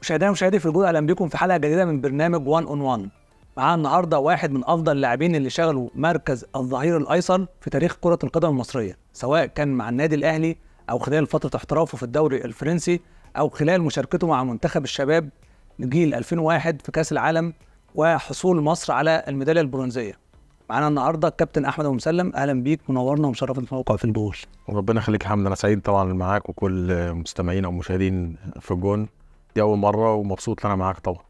مشاهدينا ومشاهدي في الجول اهلا بكم في حلقه جديده من برنامج 1 اون 1 معانا النهارده واحد من افضل اللاعبين اللي شغلوا مركز الظهير الايسر في تاريخ كره القدم المصريه سواء كان مع النادي الاهلي او خلال فتره احترافه في الدوري الفرنسي او خلال مشاركته مع منتخب الشباب لجيل 2001 في كاس العالم وحصول مصر على الميداليه البرونزيه معانا النهارده الكابتن احمد ابو مسلم اهلا بيك منورنا ومشرفنا في موقع في الجول ربنا يخليك يا حمد انا سعيد طبعا معاك وكل مستمعين او مشاهدين في الجون دي اول مره ومبسوط ان انا معاك طبعا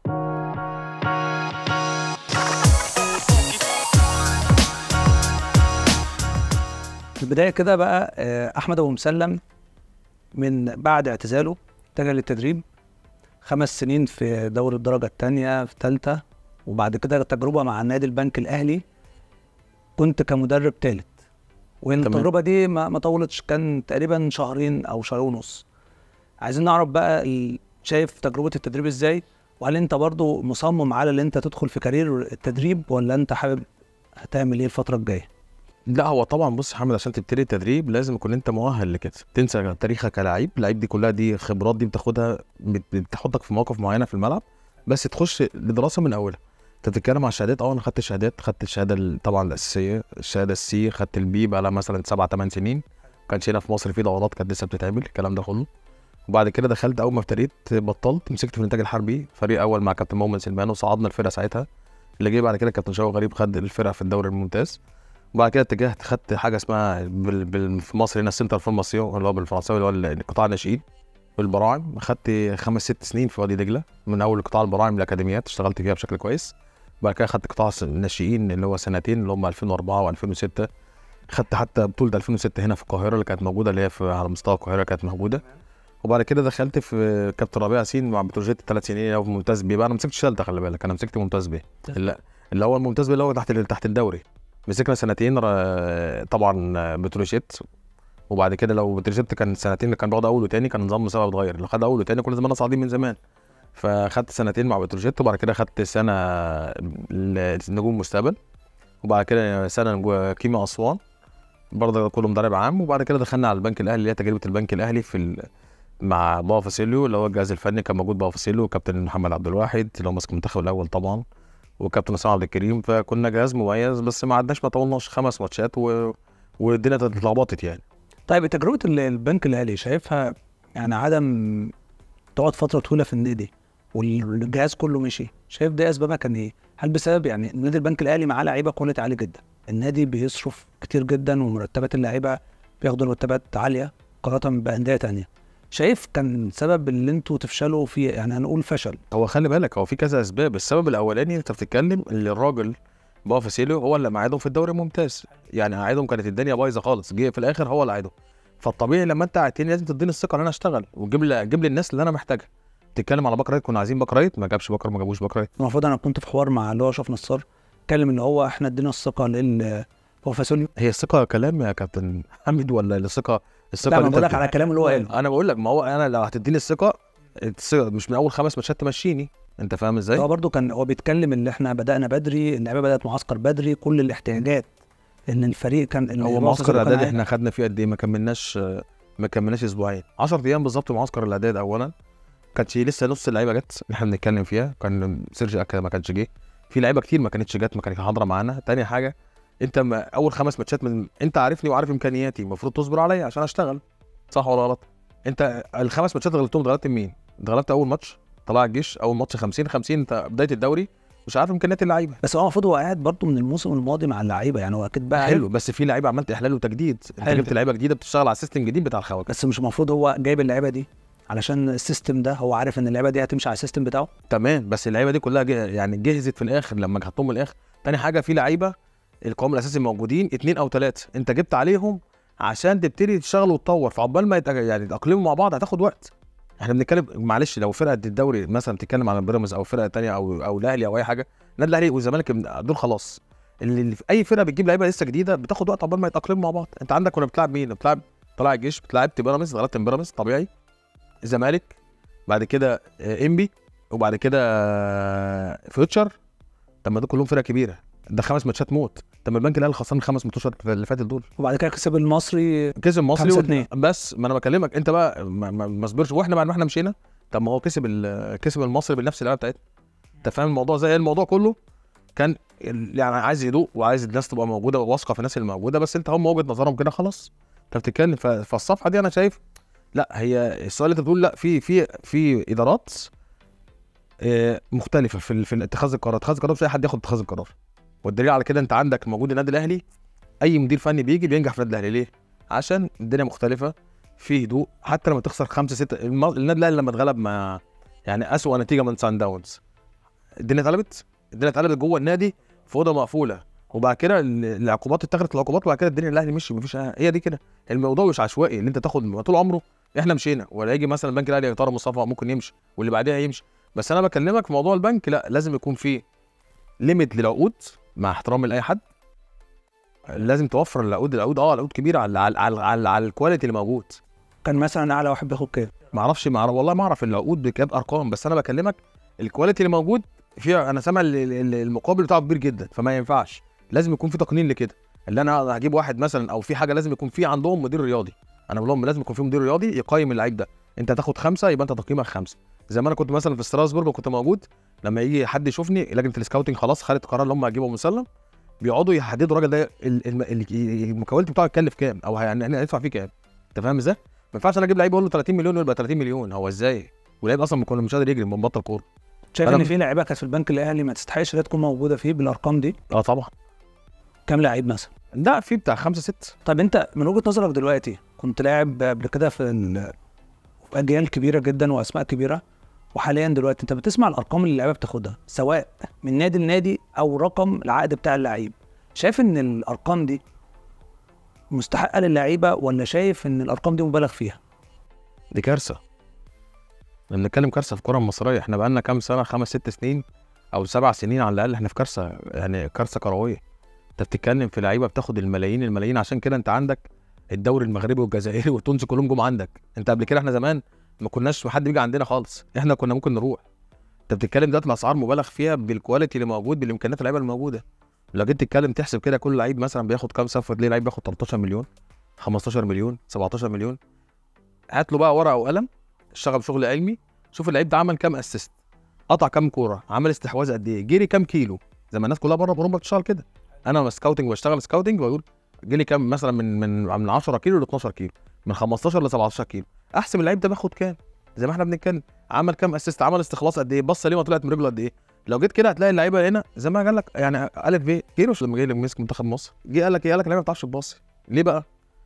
في البدايه كده بقى آه، احمد ابو مسلم من بعد اعتزاله اتجه للتدريب خمس سنين في دوري الدرجه الثانيه في ثالثه وبعد كده تجربه مع نادي البنك الاهلي كنت كمدرب ثالث والتجربه دي ما ما طولتش كان تقريبا شهرين او شهر ونص عايزين نعرف بقى ال- شايف تجربه التدريب ازاي وهل انت برضو مصمم على ان انت تدخل في كارير التدريب ولا انت حابب هتعمل ايه الفتره الجايه لا هو طبعا بص يا حمد عشان تبتدي التدريب لازم يكون انت مؤهل لكده تنسى تاريخك كلاعب اللعيب دي كلها دي خبرات دي بتاخدها بت- بتحطك في مواقف معينه في الملعب بس تخش لدراسه من اولها انت بتتكلم على الشهادات اه انا خدت شهادات خدت الشهاده ال- طبعا الاساسيه الشهاده السي خدت البي بقى لها مثلا سبع ثمان سنين ما كانش هنا في مصر في دورات كانت لسه بتتعمل الكلام ده كله وبعد كده دخلت اول ما ابتديت بطلت مسكت في الانتاج الحربي فريق اول مع كابتن مؤمن سلمان وصعدنا الفرقه ساعتها اللي جه بعد كده كابتن شوقي غريب خد الفرقه في الدوري الممتاز وبعد كده اتجهت خدت حاجه اسمها بال... بال... في مصر هنا السنتر فورماسيون اللي هو بالفرنساوي اللي هو القطاع الناشئين بالبراعم خدت خمس ست سنين في وادي دجله من اول قطاع البراعم الاكاديميات اشتغلت فيها بشكل كويس بعد كده خدت قطاع الس- الناشئين اللي هو سنتين اللي هم 2004 و2006 خدت حتى بطوله 2006 هنا في القاهره اللي كانت موجوده اللي هي في على مستوى القاهره كانت موجوده وبعد كده دخلت في كابتن ربيع ياسين مع بتروجيت ثلاث سنين اللي هو في ممتاز بيه بقى انا مسكتش ثالثه خلي بالك انا مسكت ممتاز بيه لا اللي هو الممتاز بيه اللي هو تحت تحت الدوري مسكنا سنتين را- طبعا بتروجيت وبعد كده لو بتروجيت كان سنتين اللي كان بياخد اول وتاني كان نظام مسابقه اتغير لو خد اول وتاني كنا زماننا صاعدين من زمان فخدت سنتين مع بتروجيت وبعد كده خدت سنه نجوم مستقبل وبعد كده سنه نجو- كيما اسوان برضه كله مدرب عام وبعد كده دخلنا على البنك الاهلي اللي هي تجربه البنك الاهلي في ال... مع بابا فاسيليو اللي هو الجهاز الفني كان موجود بابا فاسيليو وكابتن محمد عبد الواحد اللي هو ماسك المنتخب الاول طبعا وكابتن اسامه عبد الكريم فكنا جهاز مميز بس ما عدناش ما طولناش خمس ماتشات و... والدنيا اتلخبطت يعني طيب تجربه ال- البنك الاهلي شايفها يعني عدم تقعد فتره طويله في النادي والجهاز كله مشي شايف ده اسبابها كان ايه هل بسبب يعني نادي البنك الاهلي معاه لعيبه كواليتي عالي جدا النادي بيصرف كتير جدا ومرتبات اللعيبه بياخدوا مرتبات عاليه مقارنه بانديه تانية شايف كان سبب اللي انتوا تفشلوا فيه يعني هنقول فشل هو خلي بالك هو في كذا اسباب السبب الاولاني انت بتتكلم اللي الراجل بابا فاسيليو هو اللي معادهم في الدوري الممتاز يعني قاعدهم كانت الدنيا بايظه خالص جه في الاخر هو اللي قاعدهم فالطبيعي لما انت قعدتني لازم تديني الثقه ان انا اشتغل وتجيب لي تجيب لي الناس اللي انا محتاجها تتكلم على باك رايت كنا عايزين باك رايت ما جابش باك رايت ما جابوش باك رايت المفروض انا كنت في حوار مع اللي هو اشرف نصار اتكلم ان هو احنا ادينا الثقه لل هو فاسوليو هي الثقه كلام يا كابتن حميد ولا الثقه الثقه لا اللي انا انت بقول لك بت- على الكلام اللي هو قاله انا بقول لك ما هو انا لو هتديني الثقه الثقة مش من اول خمس ماتشات تمشيني انت فاهم ازاي؟ هو برضو كان هو بيتكلم ان احنا بدانا بدري اللعيبه بدات معسكر بدري كل الاحتياجات ان الفريق كان إن هو الوسط معسكر اللي كان الاعداد عايز- احنا خدنا فيه قد ايه ما كملناش ما كملناش اسبوعين 10 ايام بالظبط معسكر الاعداد اولا كانتش لسه نص اللعيبه جت اللي احنا بنتكلم فيها كان سيرجي اكا ما كانش جه في لعيبه كتير ما كانتش جت ما كانت حاضره معانا تاني حاجه انت ما اول خمس ماتشات من انت عارفني وعارف امكانياتي المفروض تصبر عليا عشان اشتغل صح ولا غلط انت الخمس ماتشات اللي غلبتهم اتغلبت مين اتغلبت اول ماتش طلع الجيش اول ماتش 50 50 انت بدايه الدوري مش عارف امكانيات اللعيبه بس هو المفروض هو قاعد برضو من الموسم الماضي مع اللعيبه يعني هو اكيد بقى حلو بس في لعيبه عملت احلال وتجديد انت حلو. جبت لعيبه جديده بتشتغل على السيستم جديد بتاع الخواجه بس مش المفروض هو جايب اللعيبه دي علشان السيستم ده هو عارف ان اللعيبه دي هتمشي على السيستم بتاعه تمام بس اللعيبه دي كلها جه يعني جهزت في الاخر لما جهزتهم من الاخر تاني حاجه في لعيبه القوام الاساسي موجودين اتنين او تلاته انت جبت عليهم عشان تبتدي تشتغل وتطور فعقبال ما يتأ- يعني يتاقلموا مع بعض هتاخد وقت احنا بنتكلم معلش لو فرقه الدوري مثلا بتتكلم على بيراميدز او فرقه تانية او او الاهلي او اي حاجه النادي الاهلي والزمالك دول خلاص اللي اللي في اي فرقه بتجيب لعيبه لسه جديده بتاخد وقت عقبال ما يتاقلموا مع بعض انت عندك كنا بتلعب مين بتلعب طلع الجيش بتلعبت بيراميدز غلبت من بيراميدز طبيعي الزمالك بعد كده آه، انبي وبعد كده آه، فيوتشر طب ما دول كلهم فرق كبيره ده خمس ماتشات موت طب ما البنك الاهلي خسران الخمس ماتشات اللي فاتت دول وبعد كده كسب المصري كسب مصري خمسة و- اتنين. بس ما انا بكلمك انت بقى ما, ما, ما صبرش واحنا بعد ما احنا مشينا طب ما هو كسب ال- كسب المصري بنفس اللعبه بتاعتنا انت فاهم الموضوع زي الموضوع كله كان ال- يعني عايز هدوء وعايز الناس تبقى موجوده وواثقه في الناس اللي موجوده بس انت هم وجهه نظرهم كده خلاص انت بتتكلم ف- فالصفحه دي انا شايف لا هي السؤال اللي انت بتقول لا في في في ادارات آه، مختلفه في ال- في اتخاذ القرار اتخاذ القرار مش اي حد ياخد اتخاذ القرار والدليل على كده انت عندك موجود النادي الاهلي اي مدير فني بيجي بينجح في النادي الاهلي ليه عشان الدنيا مختلفه في هدوء حتى لما تخسر خمسه سته الم- النادي الاهلي لما اتغلب ما يعني اسوأ نتيجه من سان داونز الدنيا اتقلبت الدنيا اتقلبت جوه النادي في اوضه مقفوله وبعد كده ال- العقوبات اتخذت العقوبات وبعد كده الدنيا الاهلي مشي مفيش هي دي كده الموضوع مش عشوائي اللي انت تاخد ما طول عمره احنا مشينا ولا يجي مثلا البنك الاهلي طارق مصطفى ممكن يمشي واللي بعديها يمشي بس انا بكلمك في موضوع البنك لا لازم يكون في ليميت للعقود مع احترامي لاي حد لازم توفر العقود العقود اه العقود كبيره على على على, على, على الكواليتي اللي موجود كان مثلا اعلى واحد بياخد كام ما اعرفش ما أعرف والله ما اعرف العقود بكام ارقام بس انا بكلمك الكواليتي اللي موجود فيها انا سامع ال- ال- ال- المقابل بتاعه كبير جدا فما ينفعش لازم يكون في تقنين لكده اللي انا هجيب واحد مثلا او في حاجه لازم يكون في عندهم مدير رياضي انا بقول لهم لازم يكون في مدير رياضي يقيم اللعيب ده انت هتاخد خمسه يبقى انت تقييمك خمسه زي ما انا كنت مثلا في ستراسبورج وكنت موجود لما يجي حد يشوفني لجنه السكاوتنج خلاص خدت قرار اللي هم هيجيبوا مسلم بيقعدوا يحددوا الراجل ده ال- الم- ال- المكونات بتاعه يتكلف كام او يعني هندفع فيه كام انت فاهم ازاي؟ ما ينفعش انا اجيب لعيب اقول له 30 مليون يبقى 30 مليون هو ازاي؟ ولعيب اصلا بيكون مش قادر يجري من بطل كوره شايف أنا ان م- في لعيبه كانت في البنك الاهلي ما تستحقش انها تكون موجوده فيه بالارقام دي اه طبعا كام لعيب مثلا لا في بتاع خمسه ست طب انت من وجهه نظرك دلوقتي كنت لاعب قبل كده في ال- في اجيال كبيره جدا واسماء كبيره وحاليا دلوقتي انت بتسمع الارقام اللي اللعيبه بتاخدها سواء من نادي لنادي او رقم العقد بتاع اللعيب شايف ان الارقام دي مستحقه للعيبه ولا شايف ان الارقام دي مبالغ فيها دي كارثه احنا بنتكلم كارثه في الكره المصريه احنا بقالنا كام سنه خمس ست سنين او سبع سنين على الاقل احنا في كارثه يعني كارثه كرويه انت بتتكلم في لعيبه بتاخد الملايين الملايين عشان كده انت عندك الدوري المغربي والجزائري والتونسي كلهم جم عندك انت قبل كده احنا زمان ما كناش حد بيجي عندنا خالص احنا كنا ممكن نروح انت بتتكلم دلوقتي الاسعار مبالغ فيها بالكواليتي اللي موجود بالامكانيات اللعيبه الموجوده لو جيت تتكلم تحسب كده كل لعيب مثلا بياخد كام صفقه تلاقي لعيب بياخد 13 مليون 15 مليون 17 مليون هات له بقى ورقه وقلم اشتغل شغل علمي شوف اللعيب ده عمل كام اسيست قطع كام كوره عمل استحواذ قد ايه جري كام كيلو زي ما الناس كلها بره في اوروبا بتشتغل كده انا سكاوتنج بشتغل سكاوتنج واقول جري كام مثلا من من من 10 كيلو ل 12 كيلو من 15 ل 17 كيلو احسب اللعيب ده بياخد كام زي ما احنا بنتكلم عمل كام اسيست عمل استخلاص قد ايه بص ليه ما طلعت من رجله قد ايه لو جيت كده هتلاقي اللعيبه هنا زي ما قال لك يعني الف ب كيروش لما جه مسك منتخب مصر جه قال لك ايه قال لك اللعيبه ما بتعرفش تباصي ليه بقى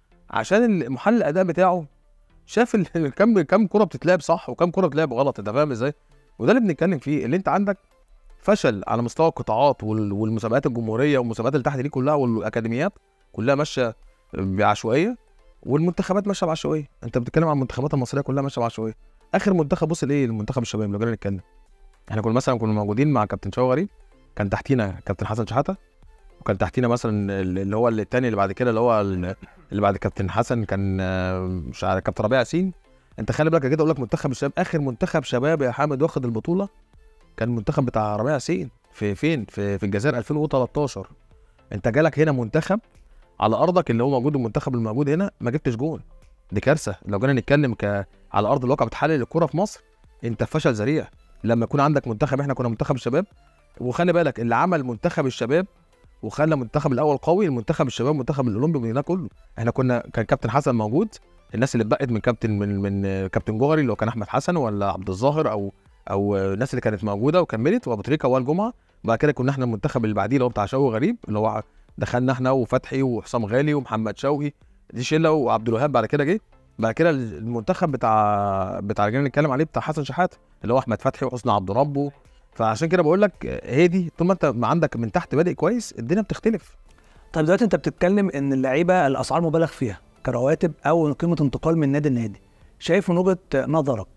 عشان محلل الاداء بتاعه شاف ال- كم كم كره بتتلعب صح وكم كره بتتلعب غلط انت فاهم ازاي وده اللي بنتكلم فيه اللي انت عندك فشل على مستوى القطاعات وال- والمسابقات الجمهوريه والمسابقات اللي تحت دي كلها والاكاديميات كلها ماشيه بعشوائيه والمنتخبات ماشيه بعشوائيه انت بتتكلم عن المنتخبات المصريه كلها ماشيه بعشوائيه اخر منتخب بص لايه المنتخب الشباب لو جينا نتكلم احنا كنا مثلا كنا موجودين مع كابتن شوقي غريب كان تحتينا كابتن حسن شحاته وكان تحتينا مثلا ال- اللي هو الثاني اللي بعد كده اللي هو ال- اللي بعد كابتن حسن كان آه، مش عارف كابتن ربيع ياسين انت خلي بالك كده اقول لك منتخب الشباب اخر منتخب شباب يا حامد واخد البطوله كان المنتخب بتاع ربيع ياسين في فين في في الجزائر 2013 انت جالك هنا منتخب على ارضك اللي هو موجود المنتخب الموجود هنا ما جبتش جول دي كارثه لو جينا نتكلم ك على ارض الواقع بتحلل الكره في مصر انت في فشل ذريع لما يكون عندك منتخب احنا كنا منتخب الشباب وخلي بالك اللي عمل منتخب الشباب وخلى المنتخب الاول قوي المنتخب الشباب المنتخب الاولمبي من هناك كله احنا كنا كان كابتن حسن موجود الناس اللي اتبقت من كابتن من من كابتن جوهري اللي هو كان احمد حسن ولا عبد الظاهر او او الناس اللي كانت موجوده وكملت وابو تريكه وائل جمعه بعد كده كنا احنا المنتخب اللي بعديه اللي هو بتاع شوقي غريب اللي هو دخلنا احنا وفتحي وحسام غالي ومحمد شوقي دي شله وعبد الوهاب بعد كده جه بعد كده المنتخب بتاع بتاع اللي نتكلم عليه بتاع حسن شحاته اللي هو احمد فتحي وحسني عبد ربه فعشان كده بقول لك هي دي طول ما انت ما عندك من تحت بادئ كويس الدنيا بتختلف طيب دلوقتي انت بتتكلم ان اللعيبه الاسعار مبالغ فيها كرواتب او قيمه انتقال من نادي لنادي شايف من وجهه نظرك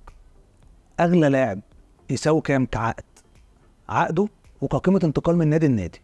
اغلى لاعب يساوي كام كعقد عقده وكقيمه انتقال من نادي لنادي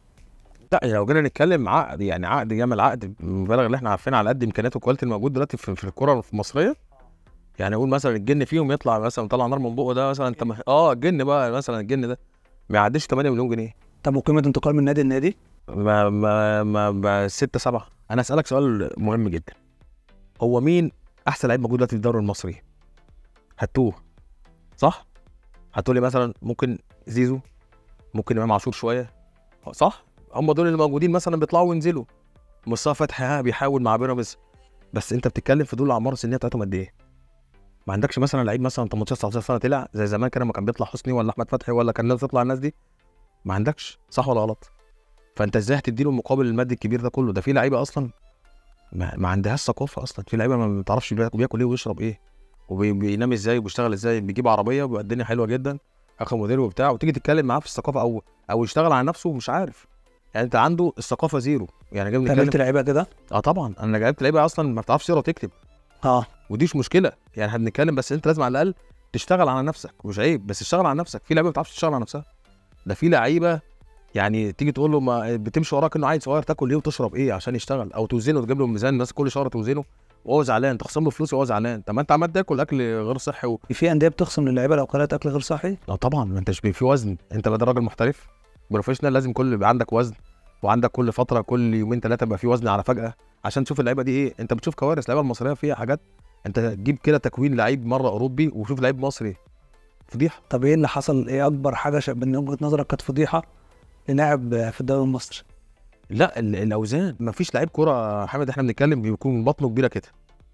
لا يعني لو جينا نتكلم عقد يعني عقد جمل عقد المبالغ اللي احنا عارفينها على قد امكانياته والكواليتي الموجود دلوقتي في, في الكره المصريه يعني اقول مثلا الجن فيهم يطلع مثلا طلع نار من بقه ده مثلا انت م- اه الجن بقى مثلا الجن ده ما يعديش 8 مليون جنيه طب وقيمه انتقال من نادي لنادي ما ما ما, ما 6 7 انا اسالك سؤال مهم جدا هو مين احسن لعيب موجود دلوقتي في الدوري المصري هاتوه صح هتقولي مثلا ممكن زيزو ممكن امام عاشور شويه صح هم دول اللي موجودين مثلا بيطلعوا وينزلوا مصطفى فتحي ها بيحاول مع بيراميدز بس انت بتتكلم في دول الاعمار السنيه بتاعتهم قد ايه ما عندكش مثلا لعيب مثلا 18 19 سنه طلع زي زمان كده لما كان بيطلع حسني ولا احمد فتحي ولا كان لازم تطلع الناس دي ما عندكش صح ولا غلط فانت ازاي هتديله المقابل المادي الكبير ده كله ده في لعيبه اصلا ما, ما عندهاش ثقافه اصلا في لعيبه ما بتعرفش بياكل بياكل ايه ويشرب ايه وبينام ازاي وبيشتغل ازاي بيجيب عربيه وبيبقى الدنيا حلوه جدا اخر مدير وبتاع وتيجي تتكلم معاه في الثقافه او او يشتغل على نفسه مش عارف يعني انت عنده الثقافه زيرو يعني جاي قابلت بنتكلم لعيبه كده اه طبعا انا جايبت لعيبه اصلا ما بتعرفش تقرا وتكتب اه وديش مشكله يعني احنا بنتكلم بس انت لازم على الاقل تشتغل على نفسك مش عيب بس اشتغل على نفسك في لعيبه ما بتعرفش تشتغل على نفسها ده في لعيبه يعني تيجي تقول له ما بتمشي وراك انه عيل صغير تاكل ايه وتشرب ايه عشان يشتغل او توزنه تجيب له ميزان بس كل شهر توزنه وهو زعلان تخصم له فلوس وهو زعلان طب ما انت عمال تاكل اكل غير صحي و... في انديه بتخصم للعيبه لو كلت اكل غير صحي اه طبعا ما انتش بي- في وزن انت بدل راجل محترف بروفيشنال لازم كل يبقى عندك وزن وعندك كل فتره كل يومين ثلاثه يبقى في وزن على فجاه عشان تشوف اللعيبه دي ايه انت بتشوف كوارث اللعيبه المصريه فيها حاجات انت تجيب كده تكوين لعيب مره اوروبي وشوف لعيب مصري فضيحه طب ايه اللي حصل ايه اكبر حاجه ش- من وجهه نظرك كانت فضيحه للاعب في الدوري المصري لا ال- الاوزان ما فيش لعيب كوره يا حامد احنا بنتكلم بيكون بطنه كبيره كده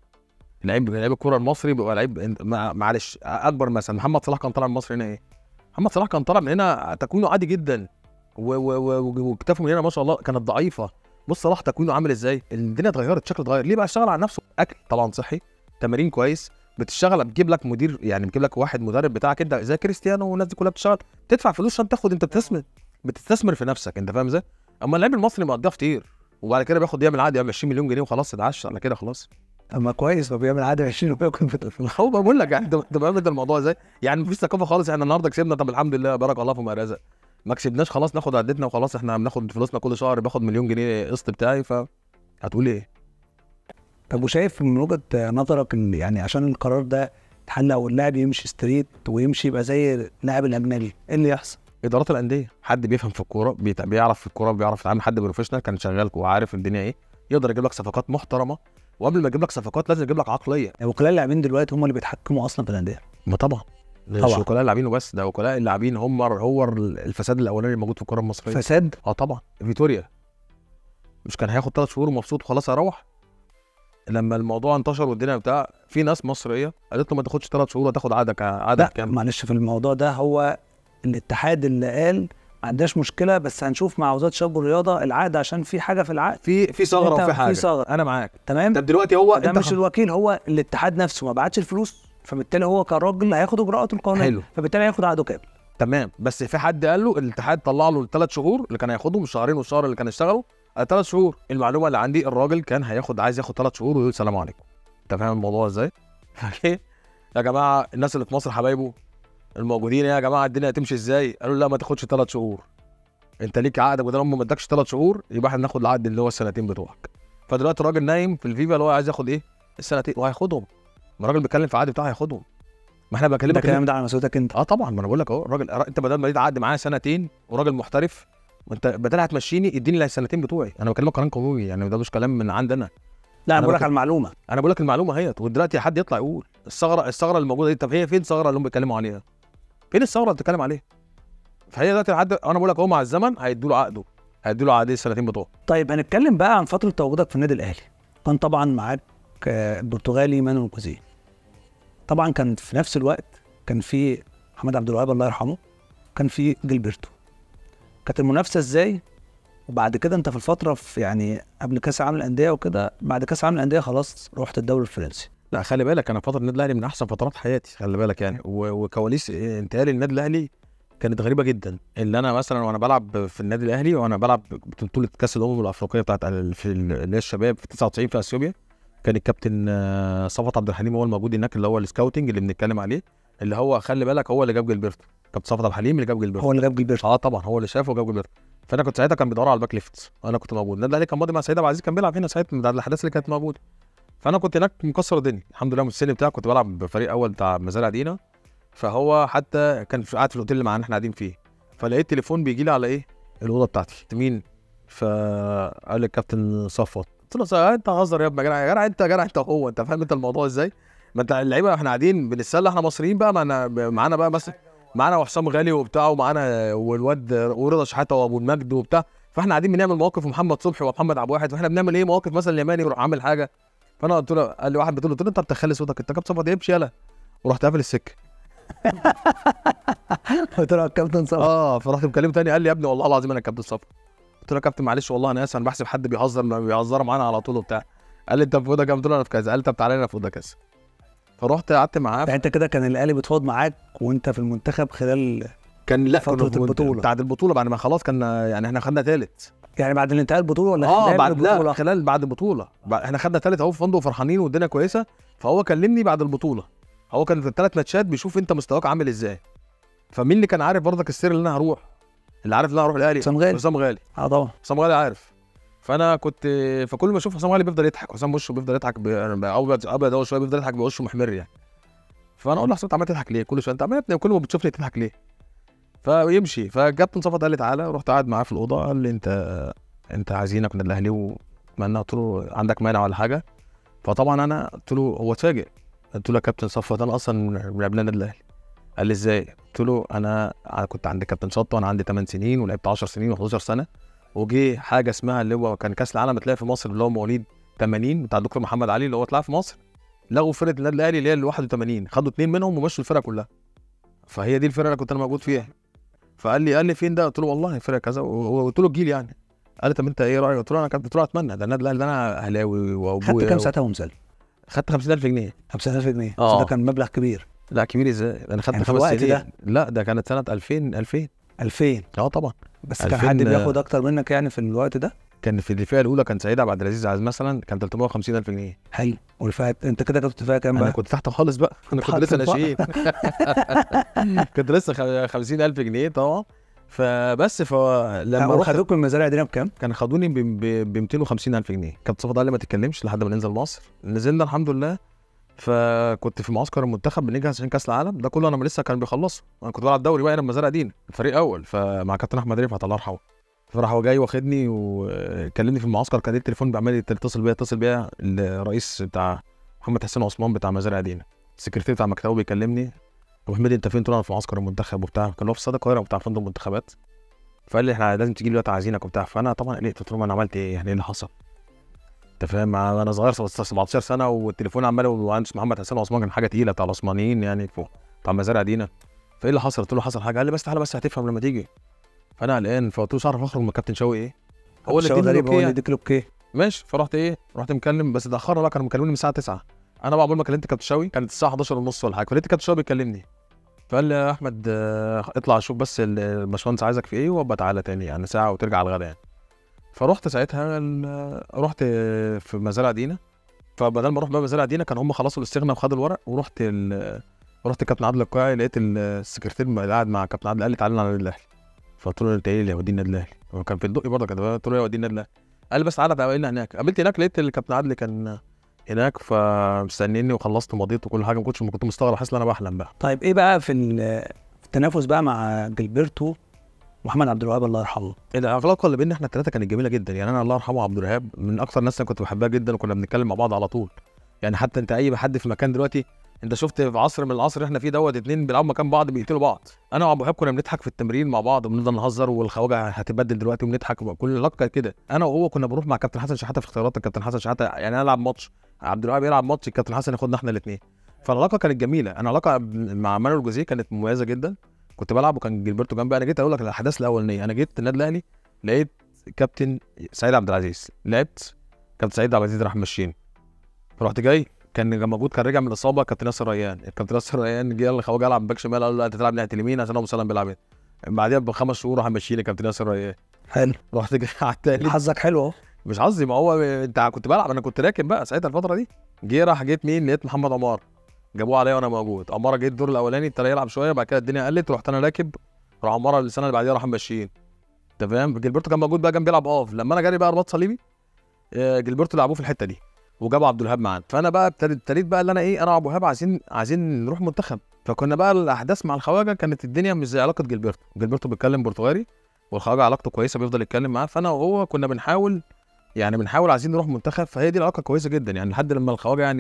لعيب لعيب الكوره المصري بيبقى لعيب انت- مع- معلش اكبر مثلا محمد صلاح كان طالع من مصر هنا ايه محمد صلاح كان طالع من هنا تكوينه عادي جدا و- و- و- وكتافه من هنا ما شاء الله كانت ضعيفه بص صلاح تكوينه عامل ازاي الدنيا اتغيرت شكله اتغير ليه بقى اشتغل على نفسه اكل طبعا صحي تمارين كويس بتشتغل بتجيب لك مدير يعني بتجيب لك واحد مدرب بتاعك انت زي كريستيانو والناس دي كلها بتشتغل تدفع فلوس عشان تاخد انت بتستثمر بتستثمر في نفسك انت فاهم ازاي اما اللاعب المصري مقضيها فطير وبعد كده بياخد يعمل عقد يعمل 20 مليون جنيه وخلاص اتعشى على كده خلاص اما كويس وبيعمل عادي 20 وبياكل في هو بقول لك يعني انت انت فاهم انت الموضوع ازاي يعني مفيش ثقافه خالص احنا النهارده كسبنا طب الحمد لله بارك الله فيما رزق ما كسبناش خلاص ناخد عدتنا وخلاص احنا بناخد فلوسنا كل شهر باخد مليون جنيه قسط بتاعي ف هتقول ايه طب وشايف من وجهه نظرك ان يعني عشان القرار ده يتحل او اللاعب يمشي ستريت ويمشي يبقى زي اللاعب الاجنبي ايه اللي يحصل؟ ادارات الانديه حد بيفهم في الكوره بيت- بيعرف في الكوره بيعرف يتعامل حد بروفيشنال كان شغال وعارف الدنيا ايه يقدر يجيب لك صفقات محترمه وقبل ما يجيب لك صفقات لازم يجيب لك عقليه وكلاء اللاعبين دلوقتي هم اللي بيتحكموا اصلا في الانديه ما طبعا مش طبعا. وكلاء اللاعبين وبس ده وكلاء اللاعبين هم هو الفساد الاولاني الموجود في الكوره المصريه فساد اه طبعا فيتوريا مش كان هياخد ثلاث شهور ومبسوط وخلاص هيروح لما الموضوع انتشر والدنيا بتاع في ناس مصريه قالت له ما تاخدش ثلاث شهور وتاخد عقدك عقدك لا كام معلش في الموضوع ده هو الاتحاد اللي قال ما عندناش مشكله بس هنشوف مع وزاره الشباب والرياضه العقد عشان في حاجه في العقد في في ثغره أنت وفي في حاجه ثغرة. انا معاك تمام طب دلوقتي هو ده انت مش خ- الوكيل هو الاتحاد نفسه ما بعتش الفلوس فبالتالي هو كراجل هياخد اجراءاته القانونيه حلو فبالتالي هياخد عقده كامل تمام بس في حد قال له الاتحاد طلع له الثلاث شهور اللي كان هياخدهم الشهرين والشهر اللي كان يشتغلوا ثلاث شهور المعلومه اللي عندي الراجل كان هياخد عايز ياخد ثلاث شهور ويقول سلام عليكم انت فاهم الموضوع ازاي؟ فجه يا جماعه الناس اللي في مصر حبايبه الموجودين يا جماعه الدنيا هتمشي ازاي؟ قالوا لا ما تاخدش ثلاث شهور انت ليك عقدك بدل ما ما ادكش ثلاث شهور يبقى احنا ناخد العقد اللي هو السنتين بتوعك فدلوقتي الراجل نايم في الفيفا اللي هو عايز ياخد ايه؟ السنتين وهياخدهم ما الراجل بيتكلم في العقد بتاعه هياخدهم ما احنا ده بكلمك إن- الكلام ده على مسؤوليتك انت اه طبعا ما انا بقول لك اهو الراجل انت بدل ما ليك عقد معايا سنتين وراجل محترف وانت بدل هتمشيني اديني السنتين بتوعي انا بكلمك قانون قانوني يعني ده مش كلام من عندي انا لا انا أنا بقول لك بك- على المعلومه انا بقول لك المعلومه اهيت ودلوقتي حد يطلع يقول الثغره الثغره اللي موجوده دي طب هي فين الثغره اللي هم بيتكلموا عليها؟ فين الثغره اللي بتتكلم عليها؟ فهي دلوقتي حد انا بقول لك هو مع الزمن هيدوا له عقده هيدوا له عقد السنتين بتوعه طيب هنتكلم بقى عن فتره تواجدك في النادي الاهلي كان طبعا معاك آه، البرتغالي مانويل جوزيه طبعا كان في نفس الوقت كان في محمد عبد الوهاب الله يرحمه كان في جilberto كانت المنافسه ازاي وبعد كده انت في الفتره في يعني قبل كاس العالم للانديه وكده بعد كاس العالم للانديه خلاص رحت الدوري الفرنسي لا خلي بالك انا فتره النادي الاهلي من احسن فترات حياتي خلي بالك يعني و- وكواليس انتقالي للنادي الاهلي كانت غريبه جدا اللي انا مثلا وانا بلعب في النادي الاهلي وانا بلعب بطوله كاس الامم الافريقيه بتاعت ال- في ال- اللي هي الشباب في 99 في اثيوبيا كان الكابتن آه، صفوت عبد الحليم هو الموجود هناك اللي هو السكاوتنج اللي بنتكلم عليه اللي هو خلي بالك هو اللي جاب جilberto كابتن صفوت عبد الحليم اللي جاب جilberto هو اللي جاب جilberto اه طبعا هو اللي شافه وجاب جilberto فانا كنت ساعتها كان بيدوروا على الباك ليفت انا كنت موجود النادي الاهلي كان ماضي مع سيد عبد العزيز كان بيلعب هنا ساعتها من الاحداث اللي كانت موجوده فانا كنت هناك مكسر الدنيا الحمد لله من السن بتاعي كنت بلعب بفريق اول بتاع مزارع دينا فهو حتى كان في قاعد في الاوتيل اللي معانا احنا قاعدين فيه فلقيت تليفون بيجي لي على ايه الاوضه بتاعتي قلت مين فقال لي الكابتن صفوت قلت له "ص- انت هزر يا ابني يا جدع يا جدع انت يا جدع انت هو انت فاهم انت الموضوع ازاي ما انت اللعيبه احنا قاعدين بنتسلى احنا مصريين بقى معنا معانا بقى مثلا معانا حسام غالي وبتاع ومعانا والواد ورضا شحاته وابو المجد وبتاع فاحنا قاعدين بنعمل مواقف ومحمد صبحي ومحمد عبد الواحد فاحنا بنعمل ايه مواقف مثلا اليماني يروح عامل حاجه فانا قلت له قال لي واحد بتقول له قلت له انت بتخلي صوتك انت كابتن صفا امشي يلا ورحت قافل السكه قلت له الكابتن صبحي اه فرحت مكلمه تاني قال لي يا ابني والله العظيم انا كابتن صفا قلت له يا كابتن معلش والله انا اسف انا بحسب حد بيهزر ما بيهزر معانا على طول وبتاع قال لي انت في اوضه كام قلت له انا في كذا قال لي طب تعالى لنا في اوضه كذا فرحت قعدت معاه يعني انت كده كان الاهلي بيتفاوض معاك وانت في المنتخب خلال كان لا فترة كنا في- البطولة. بعد البطوله بعد ما خلاص كان يعني احنا خدنا ثالث يعني بعد الانتهاء البطوله ولا اه خلال بعد لا البطولة؟ خلال بعد البطوله بعد احنا خدنا ثالث اهو في فندق فرحانين والدنيا كويسه فهو كلمني بعد البطوله هو كان في الثلاث ماتشات بيشوف انت مستواك عامل ازاي فمين اللي كان عارف برضك السر اللي انا هروح اللي عارف ان انا هروح الاهلي حسام غالي. حسام غالي اه طبعا حسام غالي عارف فانا كنت فكل ما اشوف حسام غالي بيفضل يضحك حسام وشه بيفضل يضحك ب- ابيض ابيض اول شويه بيفضل يضحك بوشه محمر يعني فانا اقول له حسام انت عمال تضحك ليه كل شويه انت عمال يا ابني كل ما بتشوفني تضحك ليه فيمشي فكابتن صفا قال لي تعالى رحت قاعد معاه في الاوضه قال لي انت انت عايزينك من الاهلي واتمنى قلت له عندك مانع ولا حاجه فطبعا انا قلت له هو اتفاجئ قلت له يا كابتن صفا ده انا اصلا من ابناء النادي الاهلي قال لي ازاي قلت له انا أنا كنت عند كابتن شطه وانا عندي 8 سنين ولعبت 10 سنين و11 سنه وجه حاجه اسمها اللي هو كان كاس العالم اتلعب في مصر اللي هو مواليد 80 بتاع الدكتور محمد علي اللي هو اتلعب في مصر لغوا فرقه النادي الاهلي اللي هي ال 81 خدوا اثنين منهم ومشوا الفرقه كلها فهي دي الفرقه اللي كنت انا موجود فيها فقال لي قال لي فين ده قلت له والله فرقه كذا وقلت له الجيل يعني قال لي طب انت ايه رايك قلت له انا كنت قلت له اتمنى ده النادي الاهلي ده انا اهلاوي خدت وابويا كام ساعتها ومسل خدت 50000 جنيه 5000 جنيه آه. بس ده كان مبلغ كبير لا كبير ازاي انا خدت يعني في خمس الوقت سنين ده؟ لا ده كانت سنه 2000 2000 2000 اه طبعا بس كان 2000 حد بياخد اكتر منك يعني في الوقت ده كان في الفئه الاولى كان سعيد عبد العزيز عز مثلا كان 350000 جنيه حلو والفئات انت كده كنت فيها كام انا بقى؟ كنت تحت خالص بقى انا كنت تحت لسه بقى. ناشئين كنت لسه خ- 50000 جنيه طبعا فبس فلما لما رحت خدوك من المزارع دي بكام؟ كان خدوني ب 250000 جنيه كابتن صفا قال لي ما تتكلمش لحد ما ننزل مصر نزلنا الحمد لله فكنت في معسكر المنتخب بنجهز عشان كاس العالم ده كله انا لسه كان بيخلصه انا كنت بلعب دوري بقى انا مزارع دين الفريق اول فمع كابتن احمد رفعت الله يرحمه فراح هو جاي واخدني وكلمني في المعسكر كان ليه التليفون عمال يتصل بيا يتصل بيا الرئيس بتاع محمد حسين عثمان بتاع مزارع دين السكرتير بتاع مكتبه بيكلمني ابو حميد انت فين؟ قلت له انا في معسكر المنتخب وبتاع كان هو في استاد القاهره بتاع فندق المنتخبات فقال لي احنا لازم تيجي دلوقتي عايزينك وبتاع فانا طبعا قلقت قلت له ما انا عملت ايه يعني ايه اللي حصل؟ انت فاهم مع- انا صغير 17 سنه والتليفون عمال ومهندس محمد حسين عثمان كان حاجه تقيله بتاع العثمانيين يعني فوق بتاع مزارع دينا فايه اللي حصل؟ قلت له حصل حاجه قال لي بس تعالى بس هتفهم لما تيجي فانا قلقان فقلت له مش عارف اخرج من كابتن شوقي ايه هو اللي شو اديني غريب هو الأوكي اللي يعني. يديك الاوكي ماشي فرحت ايه رحت مكلم بس اتاخرنا بقى كانوا مكلميني من الساعه 9 انا بقى عقبال ما كلمت كابتن شوقي كانت الساعه 11 ونص ولا حاجه فلقيت كابتن شوقي بيكلمني فقال لي يا احمد آه، اطلع شوف بس ال- الباشمهندس عايزك في ايه وابقى تعالى تاني يعني ساعه وترجع على الغدا يعني فرحت ساعتها ال- رحت في مزارع دينا فبدل ما اروح بقى مزارع دينا كان هم خلصوا الاستغنى وخدوا الورق ورحت ال... رحت كابتن عادل القاعي لقيت ال- السكرتير اللي قاعد مع كابتن عادل قال لي تعالى على النادي الاهلي فقلت له انت ايه اللي هيوديني النادي الاهلي هو كان في الدقي برضه كده قلت له ايه هيوديني النادي الاهلي قال لي بس تعالى تعالى هناك قابلت هناك لقيت الكابتن عادل كان هناك فمستنيني وخلصت ومضيت وكل حاجه ما كنتش كنت مستغرب حاسس ان انا بحلم بقى طيب ايه بقى في ال- في التنافس بقى مع جilberto ومحمد عبد الوهاب الله يرحمه العلاقه اللي بيننا احنا الثلاثه كانت جميله جدا يعني انا الله يرحمه عبد الوهاب من اكثر الناس اللي كنت بحبها جدا وكنا بنتكلم مع بعض على طول يعني حتى انت اي حد في المكان دلوقتي انت شفت في عصر من العصر اللي احنا فيه دوت اتنين بيلعبوا مكان بعض بيقتلوا بعض انا وابو وهاب كنا بنضحك في التمرين مع بعض وبنفضل نهزر والخواجه هتبدل دلوقتي وبنضحك كل العلاقه كانت كده انا وهو كنا بنروح مع كابتن حسن شحاته في اختيارات الكابتن حسن شحاته يعني انا العب ماتش عبد الوهاب يلعب ماتش الكابتن حسن ياخدنا احنا الاثنين فالعلاقه كانت جميله انا علاقه مع مانويل جوزيه كانت مميزه جدا كنت بلعب وكان جilberto جنبي انا جيت اقول لك الاحداث الاولانيه انا جيت النادي الاهلي لقيت كابتن سعيد عبد العزيز لعبت كابتن سعيد عبد العزيز راح مشيني فرحت جاي كان موجود كان راجع من الاصابه كابتن ياسر ريان الكابتن ياسر ريان جه قال الخواجه العب باك شمال قال له لا انت تلعب ناحيه اليمين عشان ابو سلام بيلعب هنا بعديها بخمس شهور راح مشيني كابتن ياسر ريان حلو رحت جاي على التاني حظك حلو اهو مش قصدي ما هو انت كنت بلعب انا كنت راكب بقى ساعتها الفتره دي جه راح جيت مين لقيت محمد عمار جابوه عليا وانا موجود عماره جه الدور الاولاني ابتدى يلعب شويه بعد كده الدنيا قلت رحت انا راكب راح عماره السنه اللي بعديها راح ماشيين انت فاهم جilberto كان موجود بقى كان بيلعب اوف لما انا جالي بقى رباط صليبي آه، جilberto لعبوه في الحته دي وجابوا عبد الوهاب معانا فانا بقى ابتديت ابتديت بقى اللي انا ايه انا وابو وهاب عايزين عايزين نروح منتخب فكنا بقى الاحداث مع الخواجه كانت الدنيا مش زي علاقه جilberto جilberto بيتكلم برتغالي والخواجه علاقته كويسه بيفضل يتكلم معاه فانا وهو كنا بنحاول يعني بنحاول عايزين نروح منتخب فهي دي العلاقه كويسه جدا يعني لحد لما الخواجه يعني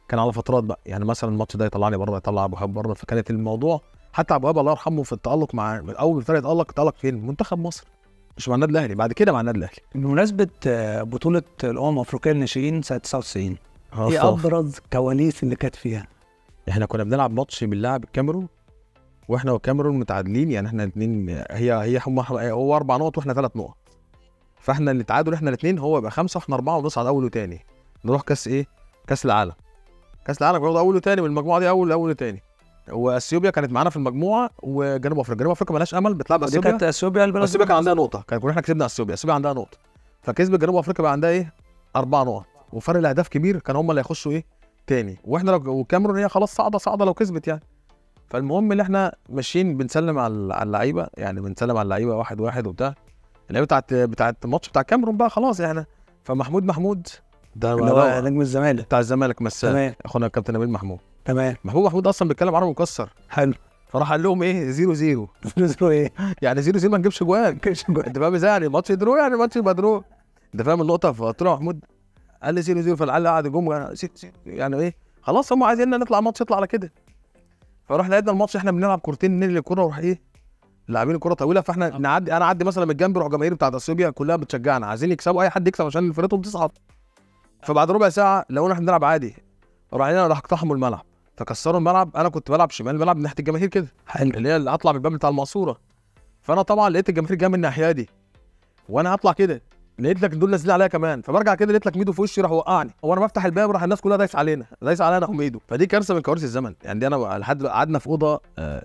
كان على فترات بقى يعني مثلا الماتش ده يطلعني بره يطلع ابو وهاب بره فكانت الموضوع حتى ابو وهاب الله يرحمه في التالق مع اول ما ابتدى يتالق تالق فين؟ منتخب مصر مش مع النادي الاهلي بعد كده مع النادي الاهلي بمناسبه آه، بطوله الامم الافريقيه للناشئين سنه 99 اه ايه ابرز كواليس اللي كانت فيها؟ احنا كنا بنلعب ماتش بنلعب الكاميرون واحنا والكاميرون متعادلين يعني احنا الاثنين هي هي هم هو اربع نقط واحنا ثلاث نقط فاحنا اللي تعادل احنا الاثنين هو يبقى خمسه واحنا اربعه ونصعد اول وثاني نروح كاس ايه؟ كاس العالم كاس العالم بياخد اول وثاني والمجموعه دي اول اول وثاني واثيوبيا كانت معانا في المجموعه وجنوب افريقيا جنوب افريقيا مالهاش امل بتلعب دي اثيوبيا كانت اثيوبيا البلد اثيوبيا كان عندها نقطه كان كنا احنا كسبنا اثيوبيا اثيوبيا عندها نقطه فكسبت جنوب افريقيا بقى عندها ايه اربع نقط وفرق الاهداف كبير كان هم اللي هيخشوا ايه تاني واحنا لو والكاميرون هي خلاص صاعده صاعده لو كسبت يعني فالمهم ان احنا ماشيين بنسلم على على اللعيبه يعني بنسلم على اللعيبه واحد واحد وبتاع اللعيبه بتاعت بتاعت الماتش بتاع الكاميرون بقى خلاص يعني فمحمود محمود ده اللي هو ده نجم الزمالك بتاع الزمالك مساء تمام اخونا الكابتن نبيل محمود تمام محمود محمود اصلا بيتكلم عربي مكسر حلو فراح قال لهم ايه زيرو زيرو زيرو ايه؟ يعني زيرو زيرو ما نجيبش جوان كانش جوه. انت فاهم ازاي يعني الماتش درو يعني الماتش يبقى درو انت فاهم النقطه فقلت له يا محمود قال لي زيرو زيرو فالعيال قعد يجوم يعني زيرو زيرو. يعني ايه خلاص هم عايزيننا نطلع ماتش يطلع على كده فروح لعبنا الماتش احنا بنلعب كورتين ننقل الكوره وراح ايه لاعبين الكوره طويله فاحنا نعدي انا اعدي مثلا من الجنب يروح جماهير بتاعت اثيوبيا كلها بتشجعنا عايزين يكسبوا اي حد يكسب عشان فرقتهم تصعد فبعد ربع ساعه لو احنا بنلعب عادي راح علينا راح اقتحموا الملعب فكسروا الملعب انا كنت بلعب شمال بلعب من ناحيه الجماهير كده حلو اللي هي اللي اطلع من الباب بتاع المقصوره فانا طبعا لقيت الجماهير جايه من الناحيه دي وانا هطلع كده لقيت لك دول نازلين عليا كمان فبرجع كده لقيت لك ميدو في وشي راح وقعني وانا بفتح الباب راح الناس كلها دايس علينا دايس علينا انا وميدو فدي كارثه من كوارث الزمن يعني دي انا لحد دلوقتي قعدنا في اوضه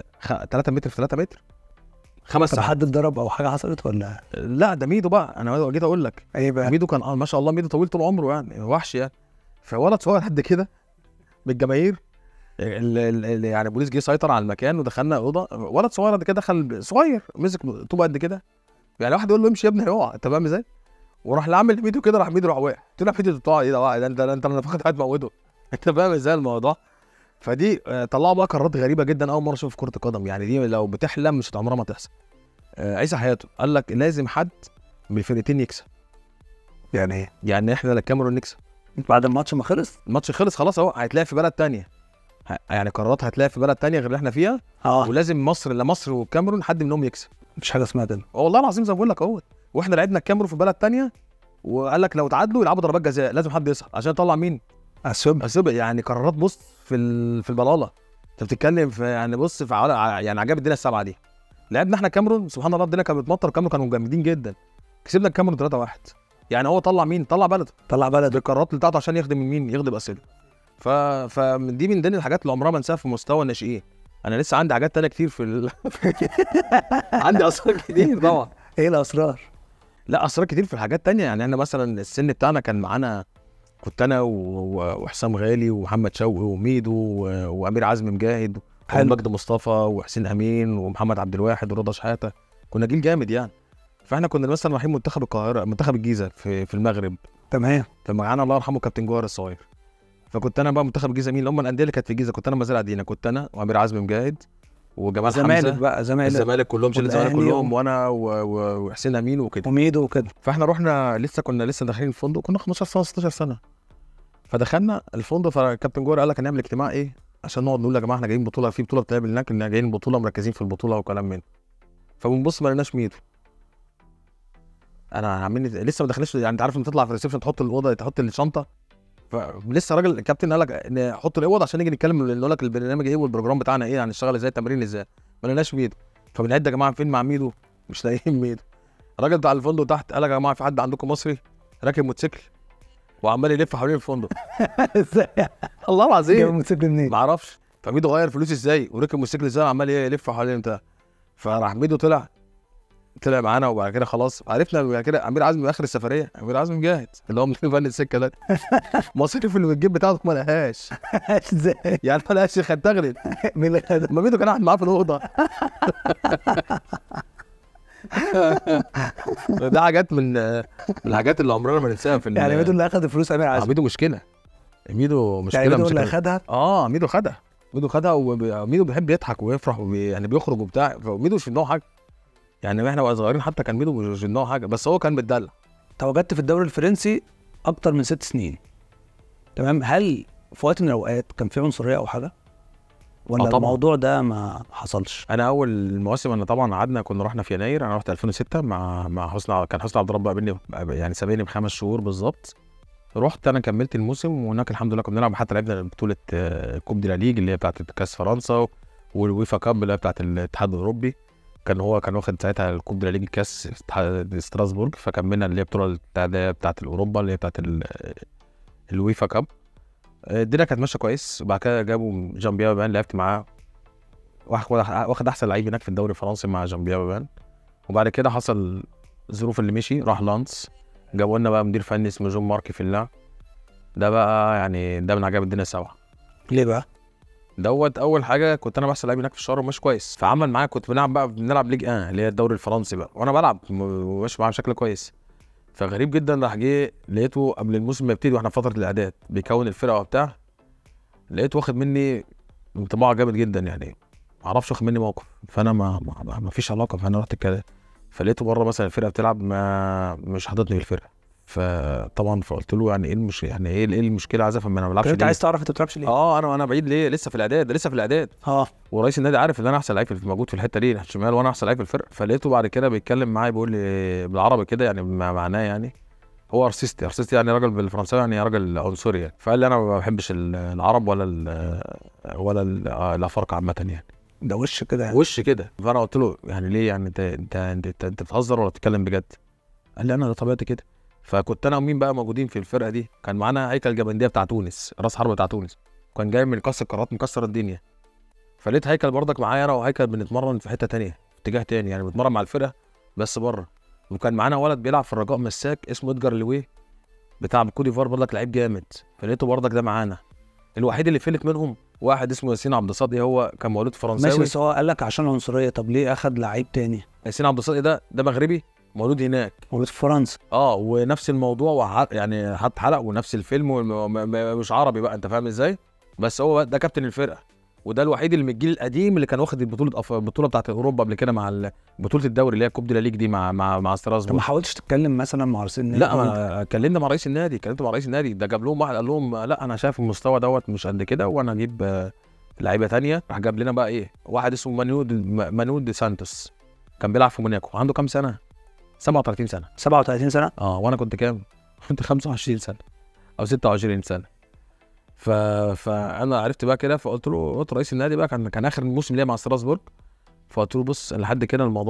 3 متر في 3 متر خمس طب ساعات حد اتضرب او حاجه حصلت ولا لا ده ميدو بقى انا جيت اقول لك ايه بقى؟ ميدو كان اه ما شاء الله ميدو طويل طول عمره يعني وحش يعني فولد صغير قد كده من الجماهير ال- ال- ال- يعني البوليس جه سيطر على المكان ودخلنا اوضه ولد صغير قد كده دخل صغير مسك طوبه قد كده يعني واحد يقول له امشي يا ابني هيقع انت فاهم ازاي؟ وراح لعمل ميدو كده راح ميدو راح واقع قلت له يا ميدو بتقع ايه ده واقع ده انت ده انت انا فاكر هتموته انت فاهم ازاي الموضوع؟ فدي آه، طلعوا بقى قرارات غريبه جدا اول مره اشوف في كره القدم يعني دي لو بتحلم مش عمرها ما تحصل آه، عيسى حياته قال لك لازم حد من الفرقتين يكسب يعني ايه؟ يعني احنا الكاميرون نكسب بعد الماتش ما خلص؟ الماتش خلص خلاص اهو هيتلعب في بلد تانية ه- يعني قرارات هتلاقي في بلد تانية غير اللي احنا فيها اه ولازم مصر لا مصر والكاميرون حد منهم يكسب مفيش حاجه اسمها كده اه والله العظيم زي ما بقول لك اهوت واحنا لعبنا الكاميرون في بلد تانية وقال لك لو تعادلوا يلعبوا ضربات جزاء لازم حد يصعد عشان يطلع مين؟ اسيوب أسيب يعني قرارات بص في ال- في البلاله انت بتتكلم في يعني بص في عل- ع- يعني عجائب الدنيا السبعه دي لعبنا احنا الكاميرون سبحان الله الدنيا كانت بتمطر الكاميرون كانوا جامدين جدا كسبنا الكاميرون 3-1 يعني هو طلع مين؟ طلع بلده طلع بلد بالقرارات بتاعته عشان يخدم مين؟ يخدم اسئله ف... فدي من ضمن الحاجات اللي عمرها ما انساها في مستوى الناشئين انا لسه عندي حاجات تانية كتير في ال... عندي اسرار كتير طبعا ايه الاسرار؟ لا اسرار كتير في الحاجات تانية يعني احنا مثلا السن بتاعنا كان معانا كنت انا و... و... وحسام غالي ومحمد شوقي وميدو و... وامير عزمي مجاهد حلو. ومجد مصطفى وحسين امين ومحمد عبد الواحد ورضا شحاته كنا جيل جامد يعني فاحنا كنا مثلا رايحين منتخب القاهره منتخب الجيزه في في المغرب تمام فمعانا الله يرحمه كابتن جوهر الصغير فكنت انا بقى منتخب الجيزه مين اللي هم الانديه اللي كانت في الجيزه كنت انا مزارع دينا كنت انا وامير عزمي مجاهد وجمال زمالك حمزه بقى زمالك الزمالك كلهم شله الزمالك والأهلي كلهم وانا و- و- وحسين امين وكده وميدو وكده فاحنا رحنا لسه كنا لسه داخلين الفندق كنا 15 سنه 16 سنه فدخلنا الفندق فكابتن جوهر قال لك هنعمل اجتماع ايه عشان نقعد نقول يا جماعه احنا جايين بطوله في بطوله بتلعب هناك إن جايين بطوله مركزين في البطوله وكلام من فبنبص ما لقيناش ميدو انا عاملين لسه ما دخلناش يعني انت عارف لما تطلع في الريسبشن تحط الاوضه تحط الشنطه فلسه راجل الكابتن قال لك نحط الاوض عشان نيجي نتكلم نقول لك البرنامج ايه والبروجرام بتاعنا ايه هنشتغل ازاي التمرين ازاي ما لقيناش ميدو فبنعد يا جماعه فين مع ميدو مش لاقيين ميدو الراجل بتاع الفندق تحت قال يا جماعه في حد عندكم مصري راكب موتوسيكل وعمال يلف حوالين الفندق ازاي؟ الله جايب العظيم الموتوسيكل منين؟ ما اعرفش فميدو غير فلوس ازاي وركب موتوسيكل ازاي عمال ايه يلف حوالين بتاع فراح ميدو طلع طلع معانا وبعد كده خلاص عرفنا بعد كده امير عزمي اخر السفريه امير عزمي مجاهد اللي هو من فن السكه ده مصاريف اللي بتجيب بتاعته ما لقاهاش ازاي؟ يعني ما لقاش خد تغرد مين اللي خد؟ ما ميدو كان قاعد معاه في الاوضه ده حاجات من من الحاجات اللي عمرنا ما ننساها في ال- يعني ميدو اللي اخد فلوس امير آه، عزمي ميدو مشكله ميدو مشكله يعني ميدو اللي مشكله اخدها اه ميدو خدها ميدو خدها وميدو بيحب يضحك ويفرح وبي... يعني بيخرج وبتاع فميدو مش في دماغه حاجه يعني احنا واحنا صغيرين حتى كان ميدو مش في دماغه حاجه بس هو كان متدلع تواجدت في الدوري الفرنسي اكتر من ست سنين تمام هل في وقت من الاوقات كان في عنصريه او حاجه ولا آه طبعاً. الموضوع ده ما حصلش انا اول المواسم انا طبعا قعدنا كنا رحنا في يناير انا رحت 2006 مع مع حسني كان حسني عبد الرب قابلني يعني سابقني بخمس شهور بالظبط رحت انا كملت الموسم وهناك الحمد لله كنا بنلعب حتى لعبنا بطوله آه، كوب دي لا ليج اللي هي بتاعت كاس فرنسا والويفا كاب اللي هي بتاعت الاتحاد الاوروبي كان هو كان واخد ساعتها الكوب دي لا ليج كاس اتحاد ستراسبورج فكملنا اللي هي البطوله بتاعت بتاعت الاوروبا اللي هي بتاعت ال- الويفا كاب آه، الدنيا كانت ماشيه كويس وبعد كده جابوا جامبيا بان لعبت معاه واخد واخد احسن لعيب هناك في الدوري الفرنسي مع جامبيا بان وبعد كده حصل الظروف اللي مشي راح لانس جابوا لنا بقى مدير فني اسمه جون ماركي في الله ده بقى يعني ده من عجائب الدنيا سبعه ليه بقى؟ دوت اول حاجه كنت انا بحسن لعيب هناك في الشهر ومش كويس فعمل معايا كنت بنلعب بقى بنلعب ليج اه اللي هي الدوري الفرنسي بقى وانا بلعب م- وماشي معاه بشكل كويس فغريب جدا راح جه لقيته قبل الموسم ما يبتدي واحنا في فتره الاعداد بيكون الفرقه وبتاع لقيته واخد مني انطباع جامد جدا يعني ما اعرفش واخد مني موقف فانا ما ما, ما- ما فيش علاقه فانا رحت كده فلقيته بره مثلا الفرقه بتلعب ما مش حاططني في الفرقه فطبعا فقلت له يعني ايه المشكله يعني ايه ايه المشكله عايز افهم انا ما بلعبش انت ليه؟ عايز تعرف انت بتلعبش ليه؟ اه انا انا بعيد ليه لسه في الاعداد ده لسه في الاعداد اه ورئيس النادي عارف ان انا احسن لعيب في- موجود في الحته دي ناحيه الشمال وانا احسن لعيب في الفرقه فلقيته بعد كده بيتكلم معايا بيقول لي بالعربي كده يعني بما معناه يعني هو ارسيستي ارسيستي يعني راجل بالفرنساوي يعني راجل عنصري يعني فقال لي انا ما بحبش ال- العرب ولا ال ولا ال- آه، الافارقه عامه يعني ده وش كده يعني وش كده فانا قلت له يعني ليه يعني انت انت انت, انت, انت بتهزر ولا بتتكلم بجد قال لي انا ده طبيعتي كده فكنت انا ومين بقى موجودين في الفرقه دي كان معانا هيكل جبنديه بتاع تونس راس حرب بتاع تونس كان جاي من كاس القارات مكسر الدنيا فلقيت هيكل برضك معايا انا وهيكل بنتمرن في حته تانية في اتجاه تاني يعني بنتمرن مع الفرقه بس بره وكان معانا ولد بيلعب في الرجاء مساك اسمه ادجار لويه بتاع كوت ديفوار برضك لعيب جامد فلقيته برضك ده معانا الوحيد اللي فلت منهم واحد اسمه ياسين عبد الصادق هو كان مولود ماشي فرنساوي بس هو قال لك عشان عنصريه طب ليه اخد لعيب تاني ياسين عبد الصادق ده ده مغربي مولود هناك مولود في فرنسا اه ونفس الموضوع وح... يعني حط حلق ونفس الفيلم والم... م... م... مش عربي بقى انت فاهم ازاي بس هو ده كابتن الفرقه وده الوحيد اللي من الجيل القديم اللي كان واخد البطوله أف... البطوله بتاعت اوروبا قبل كده مع ال... بطوله الدوري اللي هي كوب دي لا ليج دي مع مع مع طب ستراسبورغ ما حاولتش تتكلم مثلا مع رئيس النادي لا ما كلمنا مع رئيس النادي كلمت مع رئيس النادي ده جاب لهم واحد قال لهم لا انا شايف المستوى دوت مش قد كده وانا اجيب آه، لعيبه تانية راح جاب لنا بقى ايه واحد اسمه مانود مانود دي سانتوس كان بيلعب في موناكو عنده كام سنه 37 سنه 37 سنه اه وانا كنت كام كنت 25 سنه او 26 سنه ف... فانا عرفت بقى كده فقلت له قلت رئيس النادي بقى كان كان اخر موسم ليا مع ستراسبورج فقلت له بص لحد كده الموضوع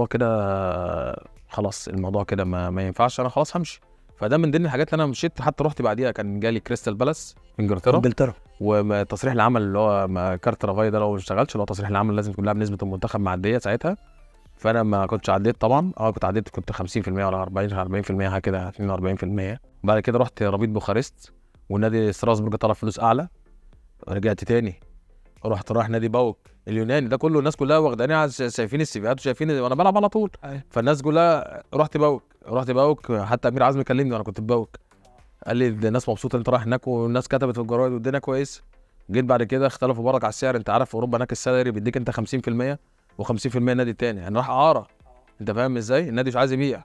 كده خلاص الموضوع كده ما, ما ينفعش انا خلاص همشي فده من ضمن الحاجات اللي انا مشيت حتى رحت بعديها كان جالي كريستال بالاس في انجلترا انجلترا وتصريح العمل اللي هو ما كارت رافاي ده لو ما اشتغلش اللي هو تصريح العمل لازم تكون لاعب نسبه المنتخب معديه ساعتها فانا ما كنتش عديت طبعا اه كنت عديت كنت 50% ولا 40 40% حاجه كده 42% بعد كده رحت ربيط بوخارست والنادي ستراسبورج طلب فلوس اعلى رجعت تاني رحت رايح نادي باوك اليوناني ده كله الناس كلها واخداني على- شايفين السيفيهات وشايفين وانا بلعب على طول أيوة. فالناس كلها رحت باوك رحت باوك حتى امير عزمي كلمني وانا كنت في باوك قال لي ده الناس مبسوطه انت رايح هناك والناس كتبت في الجرايد والدنيا كويس جيت بعد كده اختلفوا برك على السعر انت عارف في اوروبا هناك السالري بيديك انت 50% و50% النادي التاني يعني راح اعاره انت فاهم ازاي النادي مش عايز يبيع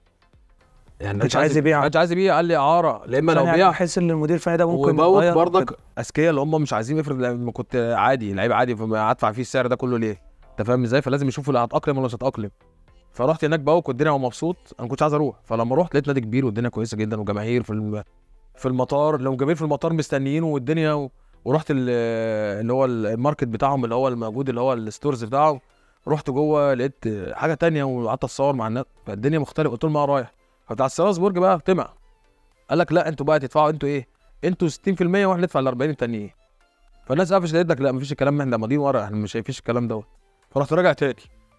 يعني مش عايز يبيع. مش عايز يبيع قال لي اعاره لا اما لو يعني بيع احس ان المدير الفني ده ممكن وبوت يغير برضك اذكياء اللي هم مش عايزين يفرض لما كنت عادي لعيب عادي فما هدفع فيه السعر ده كله ليه انت فاهم ازاي فلازم يشوفوا اللي هتاقلم ولا مش هتاقلم فرحت هناك باوك والدنيا مبسوط انا ما كنتش عايز اروح فلما رحت لقيت نادي كبير والدنيا كويسه جدا وجماهير في الم... في المطار لو جماهير في المطار مستنيين والدنيا و... ورحت ال- اللي هو الماركت بتاعهم اللي هو الموجود اللي هو الستورز بتاعهم رحت جوه لقيت حاجه تانية وقعدت اتصور مع الناس فالدنيا مختلفه قلت لهم اه رايح فبتاع ستراسبورج بقى طمع قال لك لا انتوا بقى تدفعوا انتوا ايه انتوا 60% واحنا ندفع ال 40 التانيين فالناس قفشت قالت لك لا مفيش الكلام احنا ماضيين ورا احنا مش شايفينش الكلام دوت فرحت راجع تاني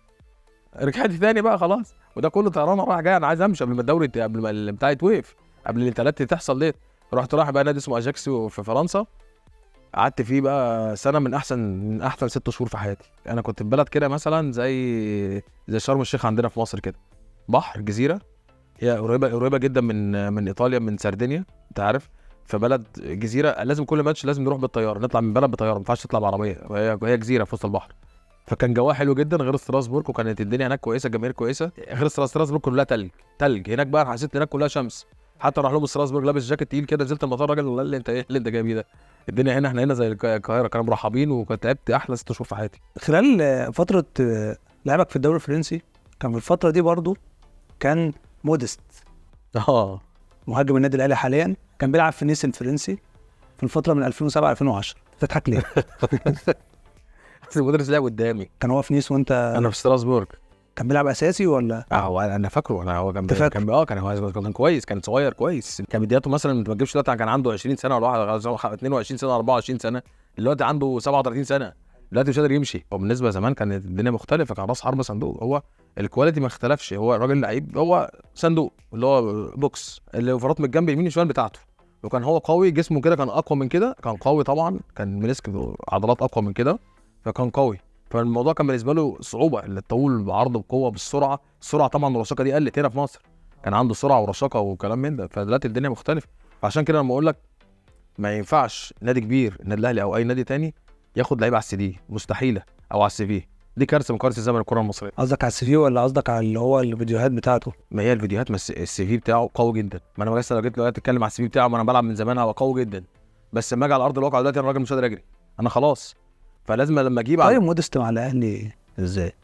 رجعت تاني بقى خلاص وده كله طيران رايح جاي انا عايز امشي قبل ما الدوري يت- قبل ما البتاع يتوقف قبل الانتقالات تحصل ديت رحت رايح بقى نادي اسمه اجاكس في فرنسا قعدت فيه بقى سنه من احسن من احسن ست شهور في حياتي انا كنت في بلد كده مثلا زي زي شرم الشيخ عندنا في مصر كده بحر جزيره هي قريبه قريبه جدا من من ايطاليا من سردينيا انت عارف فبلد جزيره لازم كل ماتش لازم نروح بالطياره نطلع من بلد بطياره ما ينفعش تطلع بعربيه وهي هي جزيره في وسط البحر فكان جواها حلو جدا غير ستراسبورج وكانت الدنيا هناك كويسه الجماهير كويسه غير سترا- ستراسبورج كلها تلج تلج هناك بقى أنا حسيت هناك كلها شمس حتى راح لهم ستراسبورج لابس جاكيت تقيل كده نزلت المطار راجل قال لي انت ايه اللي انت جاي بيه ده الدنيا هنا احنا هنا زي الك- القاهره كانوا مرحبين وكنت لعبت احلى ست شهور في حياتي خلال آه، فتره آه، لعبك في الدوري الفرنسي كان في الفتره دي برضو كان مودست اه مهاجم النادي الاهلي حاليا كان بيلعب في نيس الفرنسي في الفتره من 2007 2010 بتضحك ليه؟ بس المدرس لعب قدامي كان هو في نيس وانت انا في ستراسبورج كان بيلعب اساسي ولا اه هو انا فاكره انا هو كان أنت فاكر؟ كان اه كان هو كان كويس كان صغير كويس كان بداياته مثلا ما تجيبش دلوقتي كان عنده 20 سنه ولا واحد 22 سنه 24 سنه دلوقتي عنده 37 سنه دلوقتي مش قادر يمشي هو بالنسبه زمان كانت الدنيا مختلفه كان راس حرب صندوق هو الكواليتي ما اختلفش هو الراجل لعيب هو صندوق اللي هو بوكس الاوفرات من الجنب يمين وشمال بتاعته وكان هو قوي جسمه كده كان اقوى من كده كان قوي طبعا كان مسك عضلات اقوى من كده فكان قوي فالموضوع كان بالنسبه له صعوبه اللي الطول بعرض بقوه بالسرعه السرعه طبعا الرشاقه دي قلت هنا في مصر كان عنده سرعه ورشاقه وكلام من ده فدلوقتي الدنيا مختلفه فعشان كده لما اقول لك ما ينفعش نادي كبير النادي الاهلي او اي نادي تاني ياخد لعيب على السي دي مستحيله او على السي في دي كارثه من كوارث زمن الكره المصريه قصدك على السي في ولا قصدك على اللي هو الفيديوهات بتاعته؟ ما هي الفيديوهات ما السي في بتاعه قوي جدا ما انا مثلا لو جيت دلوقتي اتكلم على السي في بتاعه ما انا بلعب من زمان هو قوي جدا بس لما اجي على ارض الواقع دلوقتي انا راجل مش قادر اجري انا خلاص فلازم لما اجيب على طيب مودست مع الاهلي ازاي؟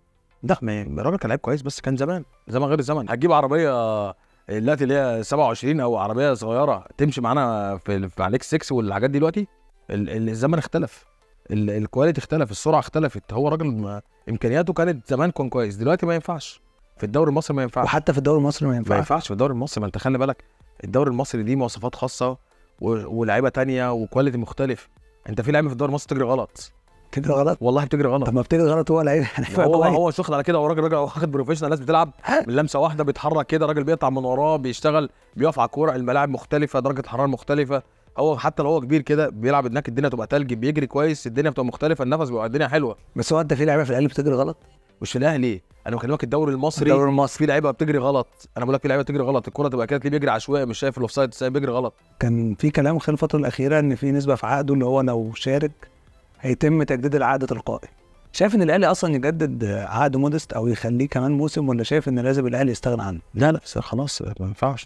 ده ما الراجل كان لعيب كويس بس كان زمان زمان غير الزمن هتجيب عربيه دلوقتي اللي هي 27 او عربيه صغيره تمشي معانا في في عليك 6 والحاجات دي دلوقتي ال- ال- الزمن اختلف ال- الكواليتي اختلف السرعه اختلفت هو راجل ما- امكانياته كانت زمان كان كويس دلوقتي ما ينفعش في الدوري المصري ما ينفعش وحتى في الدوري المصري ما ما ينفعش ينفعش في الدوري المصري ما انت خلي بالك الدوري المصري دي مواصفات خاصه و- ولاعيبه تانية وكواليتي مختلف انت في لعيبه في الدوري المصري تجري غلط تجري غلط والله بتجري غلط طب ما بتجري غلط هو لعيب يعني هو كويس. هو مش واخد على كده هو راجل راجل واخد بروفيشنال ناس بتلعب من لمسه واحده بيتحرك كده راجل بيقطع من وراه بيشتغل بيقف على الكوره الملاعب مختلفه درجه الحراره مختلفه هو حتى لو هو كبير كده بيلعب هناك الدنيا تبقى تلج بيجري كويس الدنيا بتبقى مختلفه النفس بيبقى الدنيا حلوه بس هو انت في لعيبه في الاهلي بتجري غلط مش في الاهلي انا بكلمك الدوري المصري الدوري المصري في لعيبه بتجري غلط انا بقول لك في لعيبه بتجري غلط الكوره تبقى كده تلاقيه بيجري عشوائي مش شايف الاوفسايد ازاي بيجري غلط كان في كلام خلال الفتره الاخيره ان في نسبه في عقده اللي هو لو شارك هيتم تجديد العقد تلقائي شايف ان الاهلي اصلا يجدد عقد مودست او يخليه كمان موسم ولا شايف ان لازم الاهلي يستغنى عنه لا لا بس خلاص ما ينفعش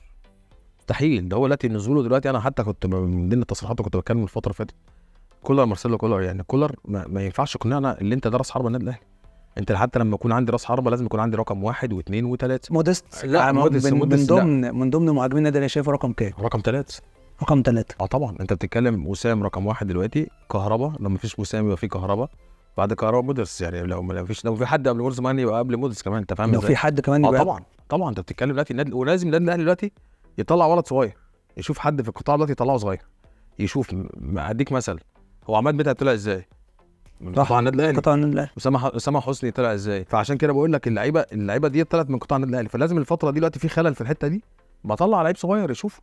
مستحيل ده هو دلوقتي نزوله دلوقتي انا حتى كنت ب- من ضمن التصريحات اللي كنت بتكلم الفتره اللي فاتت كولر مارسيلو كولر يعني كولر ما, ما ينفعش يقنعنا اللي انت ده راس حربه النادي الاهلي انت حتى لما يكون عندي راس حربه لازم يكون عندي رقم واحد واثنين وثلاثه مودست لا، آه، مودست- من, من مودست لا. ضمن من ضمن مهاجمين النادي الاهلي شايفه رقم كام؟ رقم ثلاثه رقم ثلاثه اه طبعا انت بتتكلم وسام رقم واحد دلوقتي كهربا لما فيش وسام يبقى في كهربا بعد كهربا مودرس يعني لو ما فيش لو في حد قبل مورز مان يبقى قبل مودرس كمان انت فاهم لو ازاي؟ في حد كمان اه يبقى طبعا طبعا انت بتتكلم دلوقتي النادي ولازم النادي الاهلي دلوقتي يطلع ولد صغير يشوف حد في القطاع دلوقتي يطلعه صغير يشوف م- اديك مثل هو عماد متعب طلع ازاي؟ من صح. قطاع النادي الاهلي قطاع النادي الاهلي اسامه اسامه حسني طلع ازاي؟ فعشان كده بقول لك اللعيبه اللعيبه دي طلعت من قطاع النادي الاهلي فلازم الفتره دي دلوقتي في خلل في الحته دي بطلع لعيب صغير يشوف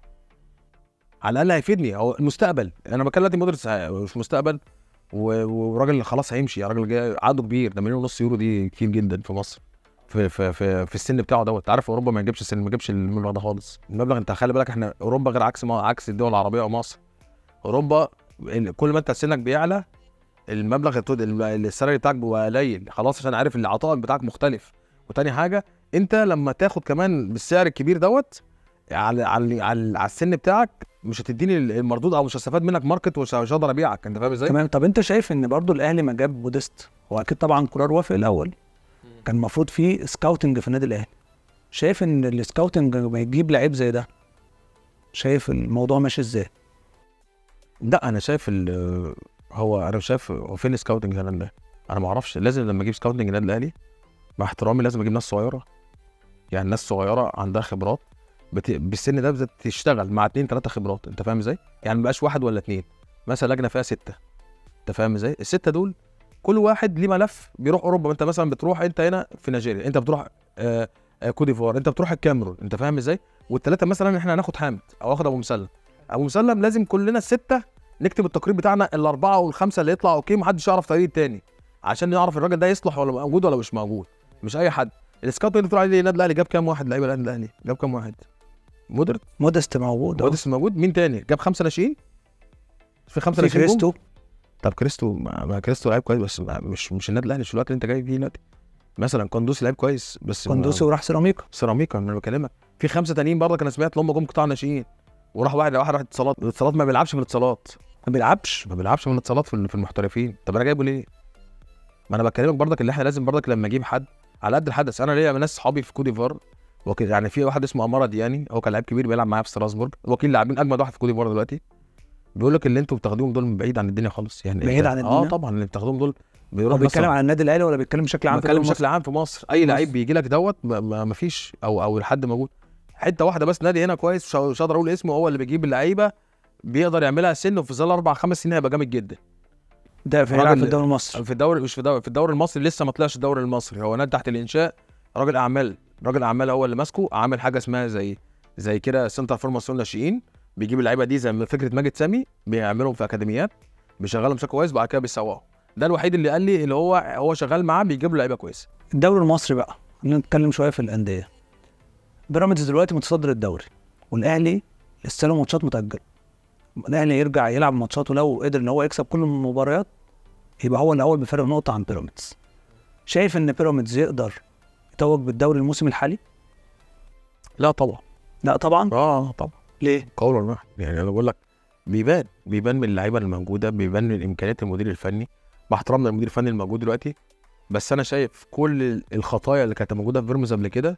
على الاقل هيفيدني هو المستقبل انا بتكلم دلوقتي مدرس مش مستقبل و- وراجل خلاص هيمشي راجل جاي عقده كبير ده مليون ونص يورو دي كتير جدا في مصر في في في, في السن بتاعه دوت عارف اوروبا ما يجيبش السن ما يجيبش المبلغ ده خالص المبلغ انت خلي بالك احنا اوروبا غير عكس ما عكس الدول العربيه ومصر اوروبا ال- كل ما انت سنك بيعلى المبلغ التود- ال- السالري بتاعك بيبقى قليل خلاص عشان عارف ان عطائك بتاعك مختلف وتاني حاجه انت لما تاخد كمان بالسعر الكبير دوت على على على, على السن بتاعك مش هتديني المردود او مش هستفاد منك ماركت ومش مش هقدر ابيعك انت فاهم ازاي؟ تمام طب انت شايف ان برضو الاهلي ما جاب مودست هو اكيد طبعا قرار وافق الاول كان المفروض في سكاوتنج في النادي الاهلي شايف ان السكاوتنج لما يجيب لعيب زي ده شايف الموضوع ماشي ازاي لا انا شايف ال- هو انا شايف هو فين السكاوتنج النادي الاهلي؟ انا ما اعرفش لازم لما اجيب سكاوتنج النادي الاهلي مع احترامي لازم اجيب ناس صغيره يعني ناس صغيره عندها خبرات بت... بالسن ده بالذات تشتغل مع اتنين تلاته خبرات انت فاهم ازاي؟ يعني ما بقاش واحد ولا اتنين مثلا لجنه فيها سته انت فاهم ازاي؟ السته دول كل واحد ليه ملف بيروح اوروبا انت مثلا بتروح انت هنا في نيجيريا انت بتروح آه آه كوت ديفوار انت بتروح الكاميرون انت فاهم ازاي؟ والثلاثه مثلا احنا هناخد حامد او اخد ابو مسلم ابو مسلم لازم كلنا السته نكتب التقرير بتاعنا الاربعه والخمسه اللي يطلع اوكي محدش يعرف تقرير التاني عشان نعرف الراجل ده يصلح ولا موجود ولا مش موجود مش اي حد السكاوت اللي بتقول عليه النادي الاهلي جاب كام واحد لعيبه النادي الاهلي جاب كام واحد مودرت مودست موجود أهو. مودرت موجود مين تاني جاب خمسه ناشئين في خمسه في ناشئين جم؟ كريستو طب كريستو ما ما كريستو لعيب كويس بس ما مش مش النادي الاهلي مش الوقت اللي انت جاي فيه دلوقتي مثلا كوندوسي لعيب كويس بس ما- كوندوسي وراح سيراميكا سيراميكا انا بكلمك في خمسه تانيين برضك انا سمعت ان هم جم قطاع ناشئين وراح واحد واحد راح اتصالات الاتصالات ما بيلعبش في الاتصالات ما بيلعبش ما بيلعبش من الاتصالات في في المحترفين طب انا جايبه ليه؟ ما انا بكلمك برضك اللي احنا لازم برضك لما اجيب حد على قد الحدث انا ليا ناس صحابي في كوت ديفوار وكي- يعني في واحد اسمه اماره دياني هو كان لعيب كبير بيلعب معايا في ستراسبورج وكيل لاعبين اجمد واحد في كوت ديفوار دلوقتي بيقول لك اللي انتوا بتاخدوهم دول من بعيد عن الدنيا خالص يعني بعيد أنت- عن اه الدنيا؟ طبعا اللي بتاخدوهم دول هو بيروح بيتكلم عن النادي الاهلي ولا بيتكلم بشكل عام في بتكلم الدوري بشكل عام في مصر اي مصر. لعيب بيجي لك دوت ما- ما ما فيش او او لحد موجود حته واحده بس نادي هنا كويس مش مش هقدر اقول اسمه هو اللي بيجيب اللعيبه بيقدر يعملها سن وفي ظل اربع خمس سنين هيبقى جامد جدا ده في راجل- هيلعب في الدوري المصري في الدوري مش في الدوري في الدوري المصري لسه ما طلعش الدوري المصري هو نادي تحت الانشاء راجل اعمال راجل اعمال هو اللي ماسكه عامل حاجه اسمها زي زي كده سنتر فورماسيون ناشئين بيجيب اللعيبه دي زي ما فكره ماجد سامي بيعملهم في اكاديميات بيشغلهم بشكل كويس بعد كده بيسوقهم ده الوحيد اللي قال لي اللي هو هو شغال معاه بيجيب له لعيبه كويسه الدوري المصري بقى خلينا نتكلم شويه في الانديه بيراميدز دلوقتي متصدر الدوري والاهلي لسه له ماتشات متاجله الاهلي يرجع يلعب ماتشاته لو قدر ان هو يكسب كل المباريات يبقى هو الاول بفرق نقطه عن بيراميدز شايف ان بيراميدز يقدر يتوج بالدوري الموسم الحالي لا طبعا لا طبعا اه طبعا ليه قولا واحد يعني انا بقول لك بيبان بيبان من اللعيبه الموجوده بيبان من امكانيات المدير الفني مع احترامنا للمدير الفني الموجود دلوقتي بس انا شايف كل الخطايا اللي كانت موجوده في بيراميدز قبل كده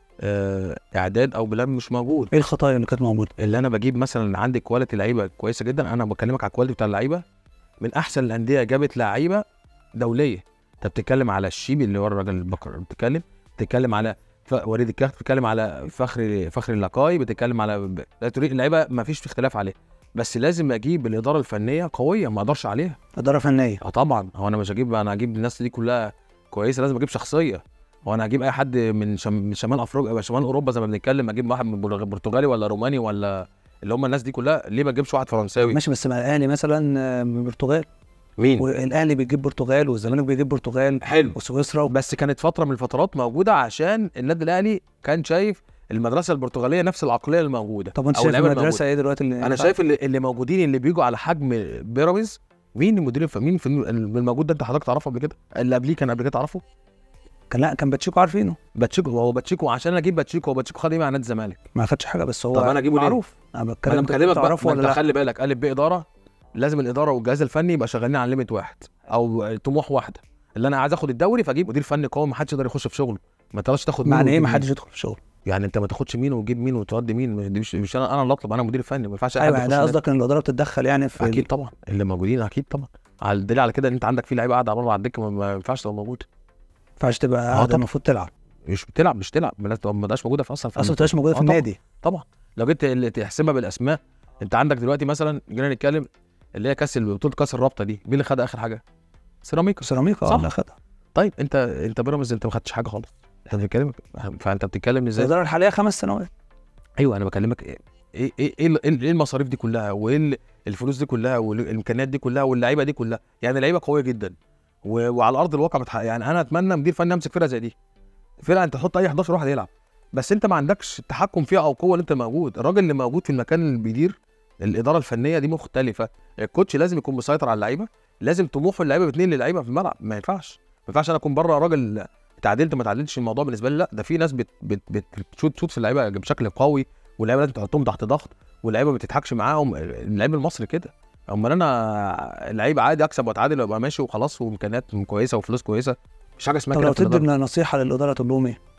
آه اعداد او بلان مش موجود ايه الخطايا اللي كانت موجوده اللي انا بجيب مثلا عندي كواليتي لعيبه كويسه جدا انا بكلمك على الكواليتي بتاع اللعيبه من احسن الانديه جابت لعيبه دوليه انت بتتكلم على الشيبي اللي هو الراجل البكر بتتكلم بتتكلم على ف- وليد الكهف بتتكلم على فخري فخري اللقاي بتتكلم على ب- لا تريد اللعيبه ما فيش اختلاف عليها بس لازم اجيب الاداره الفنيه قويه ما اقدرش عليها اداره فنيه اه طبعا هو انا مش هجيب انا هجيب الناس دي كلها كويسه لازم اجيب شخصيه هو انا هجيب اي حد من شم... من شمال افريقيا شمال اوروبا زي ما بنتكلم اجيب واحد من بر- برتغالي ولا روماني ولا اللي هم الناس دي كلها ليه ما اجيبش واحد فرنساوي ماشي بس مع الاهلي مثلا آه، من البرتغال مين والاهلي بيجيب برتغال والزمالك بيجيب برتغال حلو وسويسرا بس كانت فتره من الفترات موجوده عشان النادي الاهلي كان شايف المدرسه البرتغاليه نفس العقليه اللي موجوده طب انت أو شايف اللعيبة المدرسه ايه دلوقتي اللي انا شايف اللي, اللي موجودين اللي بيجوا على حجم بيراميدز مين المدير الف- مين في الموجود ده انت حضرتك تعرفه قبل كده اللي قبليه كان قبل كده تعرفه كان لا كان باتشيكو عارفينه باتشيكو هو باتشيكو عشان اجيب باتشيكو هو باتشيكو خد ايه مع نادي الزمالك ما خدش حاجه بس هو طب أنا أجيبه ليه؟ معروف انا ما بتكلم انا انت بكلمك بقى تعرفه ما ولا انت لا خلي بالك الف ب اداره لازم الاداره والجهاز الفني يبقى شغالين على ليميت واحد او طموح واحده اللي انا عايز اخد الدوري فاجيب مدير فني قوي ما حدش يقدر يخش في شغله ما تقدرش تاخد مين معنى ايه وتجيب ما مين. حدش يدخل في شغل يعني انت ما تاخدش مين وتجيب مين وتودي مين دي مش, مش انا انا اللي اطلب انا مدير فني ما ينفعش اي حد ايوه يخش يعني ده النادي. قصدك ان الاداره بتتدخل يعني في اكيد طبعا اللي موجودين اكيد طبعا على الدليل على كده ان انت عندك في لعيبه قاعده بره على الدكه ما- ما ينفعش تبقى موجوده ما ينفعش تبقى قاعده طبعا. المفروض تلعب مش بتلعب مش تلعب ما لا- ما تبقاش موجوده في اصلا في اصلا ما تبقاش موجوده في آه طبعا. النادي طبعا لو جيت اللي تحسبها بالاسماء انت عندك دلوقتي مثلا جينا نتكلم اللي هي كاس بطوله كاس الرابطه دي مين اللي خدها اخر حاجه؟ سيراميكا سيراميكا صح. اه اللي خدها طيب انت انت بيراميدز انت ما خدتش حاجه خالص احنا بنتكلم فانت بتتكلم ازاي؟ الاداره الحاليه خمس سنوات ايوه انا بكلمك ايه ايه ايه ايه, ال- ايه المصاريف دي كلها وايه ال- الفلوس دي كلها والامكانيات دي كلها واللعيبه دي كلها يعني لعيبه قويه جدا و... وعلى ارض الواقع بتحقق يعني انا اتمنى مدير فني يمسك فرقه زي دي فرقه انت تحط اي 11 واحد يلعب بس انت ما عندكش التحكم فيها او قوه اللي انت موجود الراجل اللي موجود في المكان اللي بيدير الاداره الفنيه دي مختلفه الكوتش لازم يكون مسيطر على اللعيبه لازم طموح اللعيبه باتنين للعيبه في الملعب ما ينفعش ما ينفعش انا اكون بره راجل تعادلت ما تعادلتش الموضوع بالنسبه لي لا ده في ناس بت بت بت بتشوت شوت في اللعيبه بشكل قوي واللعيبه لازم تحطهم تحت ضغط واللعيبه ما بتضحكش معاهم اللعيب المصري كده امال انا لعيب عادي اكسب واتعادل وابقى ماشي وخلاص وامكانيات كويسه وفلوس كويسه مش حاجه اسمها طب كده لو في الإدارة. تدي نصيحه للاداره تقول لهم ايه؟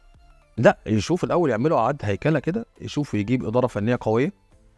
لا يشوف الاول يعملوا عقد هيكله كده يشوف يجيب اداره فنيه قويه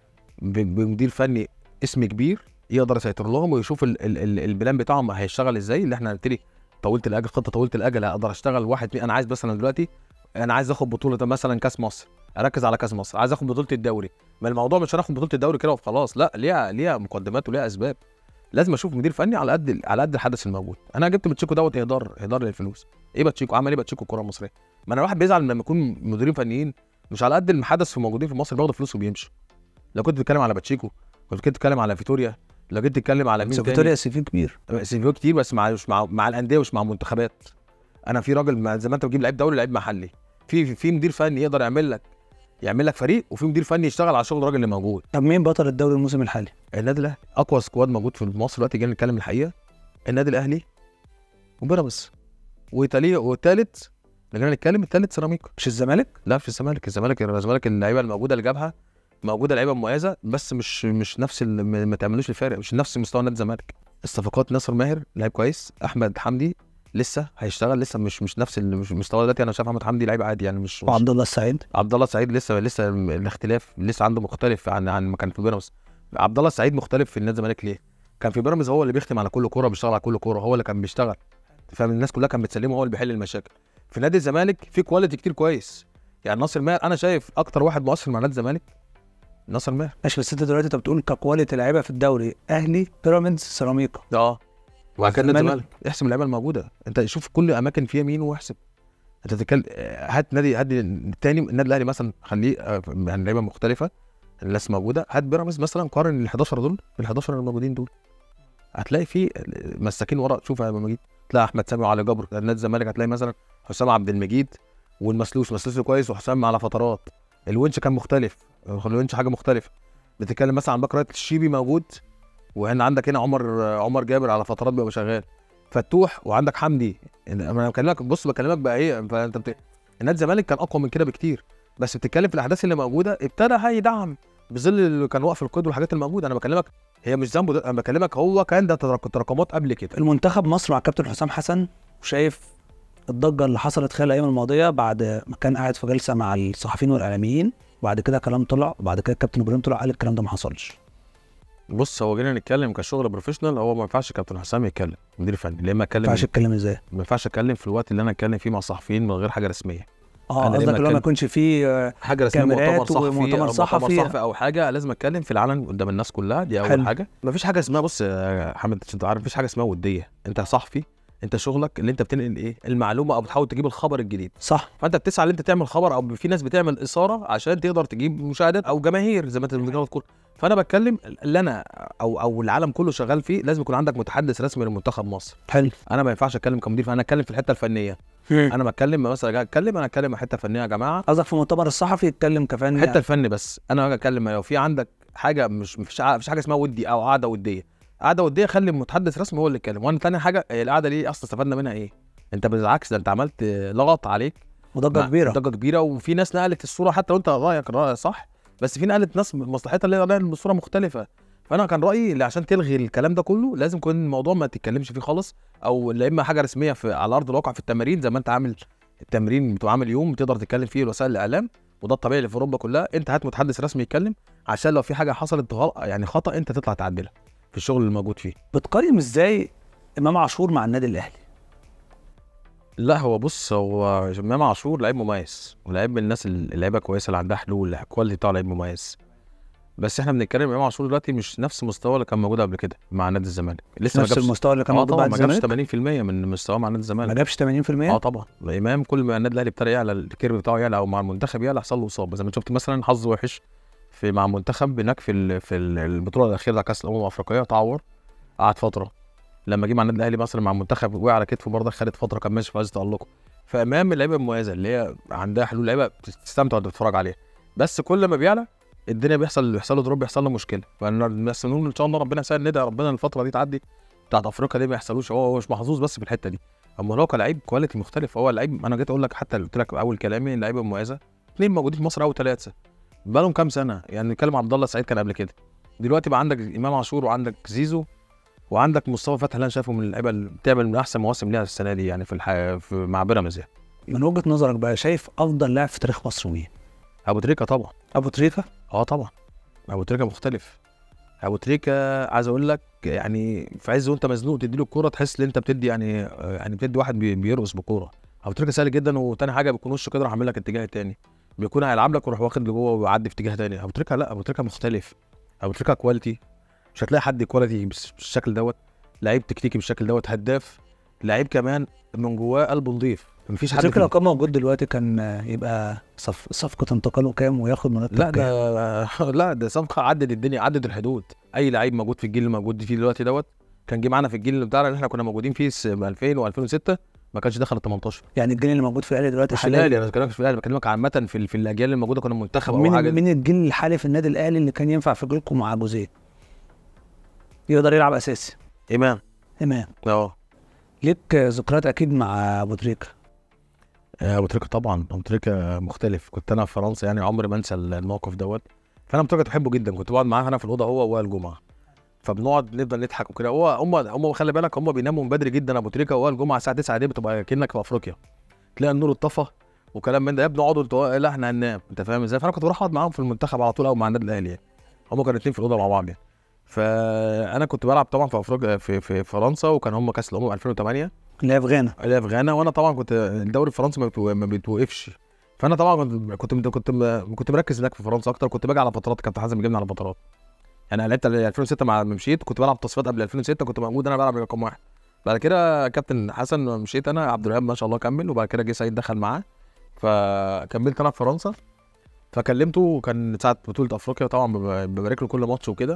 ب- بمدير فني اسم كبير يقدر يسيطر لهم ويشوف ال ال ال البلان بتاعهم هيشتغل ازاي اللي احنا قلت طولة الاجل خطه طولة الاجل اقدر اشتغل واحد اتنين. انا عايز مثلا دلوقتي انا عايز اخد بطوله مثلا كاس مصر اركز على كاس مصر عايز اخد بطوله الدوري ما الموضوع مش هناخد بطوله الدوري كده وخلاص لا ليها ليها مقدمات وليها اسباب لازم اشوف مدير فني على قد على قد الحدث الموجود انا جبت باتشيكو دوت اهدار اهدار للفلوس ايه باتشيكو عمل ايه باتشيكو الكره المصريه ما انا الواحد بيزعل لما يكون مديرين فنيين مش على قد الحدث في موجودين في مصر بياخدوا فلوس وبيمشوا لو كنت بتتكلم على باتشيكو كنت بتتكلم على فيتوريا لو جيت تتكلم على مين بس تاني فيتوريا سي في كبير سيفيو كتير بس مع مش مع مع الانديه ومش مع منتخبات انا في راجل مع- زي ما انت بتجيب لعيب دولي لعيب محلي في في- في مدير فني يقدر يعمل لك يعمل لك فريق وفي مدير فني يشتغل على شغل الراجل اللي موجود طب مين بطل الدوري الموسم الحالي؟ النادي الاهلي اقوى سكواد موجود في مصر دلوقتي جينا نتكلم الحقيقه النادي الاهلي وبيراميدز وتالي والتالت لكن نتكلم الثالث سيراميكا مش الزمالك لا في الزمالك الزمالك الزمالك اللعيبه الموجوده اللي جابها موجوده لعيبه مميزه بس مش مش نفس ال- ما ما تعملوش الفارق مش نفس مستوى نادي الزمالك الصفقات ناصر ماهر لعيب كويس احمد حمدي لسه هيشتغل لسه مش مش نفس ال- مش مستوى دلوقتي انا شايف احمد حمدي لعيب عادي يعني مش, مش وعبد الله السعيد عبد الله السعيد لسه لسه الاختلاف لسه عنده مختلف عن عن ما كان في بيراميدز عبد الله السعيد مختلف في نادي الزمالك ليه؟ كان في بيراميدز هو اللي بيختم على كل كوره بيشتغل على كل كوره هو اللي كان بيشتغل فاهم الناس كلها كانت بتسلمه هو اللي بيحل المشاكل في نادي الزمالك في كواليتي كتير كويس يعني ناصر ماهر انا شايف اكتر واحد مؤثر مع نادي الزمالك ناصر ماهر ماشي بس انت دلوقتي انت بتقول ككواليتي لعيبه في الدوري اهلي بيراميدز سيراميكا اه وبعد كده نادي الزمالك. الزمالك احسب اللعيبه الموجوده انت شوف كل اماكن فيها مين واحسب انت تتكلم هات نادي هات التاني النادي الاهلي مثلا خليه آه، يعني لعيبه مختلفه الناس موجوده هات بيراميدز مثلا قارن ال 11 دول بال 11 الموجودين دول هتلاقي في مساكين ورا شوف يا ابو مجيد تلاقي احمد سامي وعلي جبر نادي الزمالك هتلاقي مثلا حسام عبد المجيد والمسلوس مسلوس كويس وحسام على فترات الونش كان مختلف الونش حاجه مختلفه بتتكلم مثلا عن باك رايت الشيبي موجود وهنا عندك هنا عمر عمر جابر على فترات بيبقى شغال فتوح وعندك حمدي انا بكلمك بص بكلمك بقى ايه فانت بت... نادي الزمالك كان اقوى من كده بكتير بس بتتكلم في الاحداث اللي موجوده ابتدى هيدعم بظل اللي كان واقف القيد والحاجات الموجوده انا بكلمك هي مش ذنبه ده انا بكلمك هو كان ده تراك- تراكمات قبل كده المنتخب مصر مع كابتن حسام حسن وشايف الضجه اللي حصلت خلال الايام الماضيه بعد ما كان قاعد في جلسه مع الصحفيين والاعلاميين وبعد كده كلام طلع وبعد كده الكابتن ابراهيم طلع قال الكلام ده ما حصلش بص هو جينا نتكلم كشغل بروفيشنال هو ما ينفعش كابتن حسام يتكلم مدير فني ليه ما ما اتكلم ينفعش اتكلم ازاي ما ينفعش اتكلم في الوقت اللي انا اتكلم فيه مع الصحفيين من غير حاجه رسميه اه أنا ليه قصدك ما اللي هو ما أتكلم؟ يكونش فيه آه، حاجه رسميه كاميرات مؤتمر صحفي ومؤتمر أو صحفي. صحفي او حاجه لازم اتكلم في العلن قدام الناس كلها دي اول حلو. حاجه مفيش حاجه اسمها بص يا حمد عشان انت عارف مفيش حاجه اسمها وديه انت صحفي انت شغلك اللي انت بتنقل ايه المعلومه او بتحاول تجيب الخبر الجديد صح فانت بتسعى ان انت تعمل خبر او في ناس بتعمل اثاره عشان تقدر تجيب مشاهدات او جماهير زي ما انت بتقول كوره فانا بتكلم اللي انا او او العالم كله شغال فيه لازم يكون عندك متحدث رسمي لمنتخب مصر حلو انا ما ينفعش اتكلم كمدير فانا اتكلم في الحته الفنيه انا بتكلم مثلا جاي اتكلم انا اتكلم حته فنيه يا جماعه قصدك في المؤتمر الصحفي يتكلم كفني حته الفن بس انا باجي اتكلم لو في عندك حاجه مش مفيش ع- مفيش حاجه اسمها ودي او قعده وديه قعده وديه خلي المتحدث رسمي هو اللي يتكلم وانا تاني حاجه هي القعده دي اصلا استفدنا منها ايه انت بالعكس ده انت عملت لغط عليك وضجه مع- كبيره ضجه كبيره وفي ناس نقلت الصوره حتى لو انت رايك راي صح بس في نقلت ناس مصلحتها اللي هي نقلت الصوره مختلفه فانا كان رايي اللي عشان تلغي الكلام ده كله لازم يكون الموضوع ما تتكلمش فيه خالص او لا اما حاجه رسميه في على ارض الواقع في التمارين زي ما انت عامل التمرين بتبقى عامل يوم تقدر تتكلم فيه وسائل الاعلام وده الطبيعي اللي في اوروبا كلها انت هات متحدث رسمي يتكلم عشان لو في حاجه حصلت غلط يعني خطا انت تطلع تعدلها في الشغل اللي موجود فيه بتقيم ازاي امام عاشور مع النادي الاهلي لا هو بص هو امام عاشور لعيب مميز ولعيب من الناس اللعيبه كويسه اللي عندها حلول الكواليتي بتاعه لعيب مميز بس احنا بنتكلم امام عاشور دلوقتي مش نفس المستوى اللي كان موجود قبل كده مع نادي الزمالك لسه ما نفس جابش المستوى اللي كان اه موجود طبعا بعد ما جابش الزمالك 80% من مستواه مع نادي ما الزمالك جابش 80% اه طبعا الامام كل ما النادي الاهلي ابتدى يعلى الكيرف بتاعه يعلى او مع المنتخب يعلى حصل له اصابه زي ما شفت مثلا حظ وحش في مع المنتخب هناك في ال- في ال- البطوله الاخيره بتاع كاس الامم الافريقيه تعور قعد فتره لما جه مع النادي الاهلي مثلا مع المنتخب وقع على كتفه برضه خدت فتره كان ماشي في عز تالقه فامام اللعيبه المميزه اللي هي عندها حلول لعيبه بتستمتع وانت بتتفرج عليها بس كل ما بيعلى الدنيا بيحصل بيحصل له دروب بيحصل له مشكله فانا بس نقول ان شاء الله ربنا يسهل ندعي ربنا الفتره دي تعدي بتاعت افريقيا دي ما يحصلوش هو هو مش محظوظ بس في الحته دي اما هو كلاعب كواليتي مختلف هو لعيب انا جيت اقول لك حتى قلت لك اول كلامي اللعيبه المميزه اثنين موجودين في مصر اول ثلاثه بقالهم كام سنه يعني نتكلم عبد الله السعيد كان قبل كده دلوقتي بقى عندك امام عاشور وعندك زيزو وعندك مصطفى فتحي اللي انا شايفه من اللعيبه اللي بتعمل من احسن مواسم ليها السنه دي يعني في, الح... في مع بيراميدز يعني من وجهه نظرك بقى شايف افضل لاعب في تاريخ مصر مين ابو تريكه طبعا ابو تريكه اه طبعا ابو تريكه مختلف ابو تريكه عايز اقول لك يعني في عز وانت مزنوق تدي له الكوره تحس ان انت بتدي يعني يعني بتدي واحد بي- بيرقص بكوره ابو تريكه سهل جدا وتاني حاجه بيكون وشه كده راح عامل لك اتجاه تاني بيكون هيلعب لك ويروح واخد لجوه ويعدي في اتجاه تاني ابو تريكه لا ابو تريكه مختلف ابو تريكه كواليتي مش هتلاقي حد كواليتي بس- بالشكل دوت لعيب تكتيكي بالشكل دوت هداف لعيب كمان من جواه قلبه نضيف مفيش حد تريكه في لو كان موجود دلوقتي كان آه، يبقى صف... صفقه انتقاله كام وياخد مرتب لا كام ده لا ده صفقه عدت الدنيا عدت الحدود اي لعيب موجود في الجيل اللي موجود فيه دلوقتي دوت كان جه معانا في الجيل اللي بتاعنا اللي احنا كنا موجودين فيه س- 2000 و2006 ما كانش دخل ال 18 يعني الجيل اللي موجود في الاهلي دلوقتي مش الاهلي انا بكلمك في الاهلي بكلمك عامه في ال- في الاجيال اللي موجوده كنا منتخب او مين حاجه مين الجيل الحالي في النادي الاهلي اللي كان ينفع في جيلكم مع ابو زيد يقدر يلعب اساسي امام امام اه ليك ذكريات اكيد مع ابو تريكه آه، ابو تريكه طبعا ابو تريكه مختلف كنت انا في فرنسا يعني عمري ما انسى الموقف دوت فانا ابو تريكه بحبه جدا كنت بقعد معاه انا في الاوضه هو ووائل جمعه فبنقعد نفضل نضحك وكده هو هم هم خلي بالك هم بيناموا من بدري جدا ابو تريكه ووائل جمعه الساعه 9 دي بتبقى كانك في افريقيا تلاقي النور اتطفى وكلام من ده يا ابني اقعدوا انتوا لا احنا هننام انت فاهم ازاي فانا كنت بروح اقعد معاهم في المنتخب على طول او مع النادي الاهلي يعني هم كانوا الاثنين في الاوضه مع بعض يعني فانا كنت بلعب طبعا في افريقيا في في فرنسا وكان هم كاس الامم 2008 اللي هي في غانا اللي هي في غانا وانا طبعا كنت الدوري الفرنسي ما, بتو... ما بيتوقفش فانا طبعا كنت كنت كنت كنت مركز هناك في فرنسا اكتر كنت باجي على فترات كابتن حازم يجيبني على فترات يعني أنا لعبت 2006 مع ما مشيت كنت بلعب تصفيات قبل 2006 كنت موجود انا بلعب رقم واحد بعد كده كابتن حسن مشيت انا عبد الوهاب ما شاء الله كمل وبعد كده جه سعيد دخل معاه فكملت انا في فرنسا فكلمته كان ساعه بطوله افريقيا طبعا بب- ببارك له كل ماتش وكده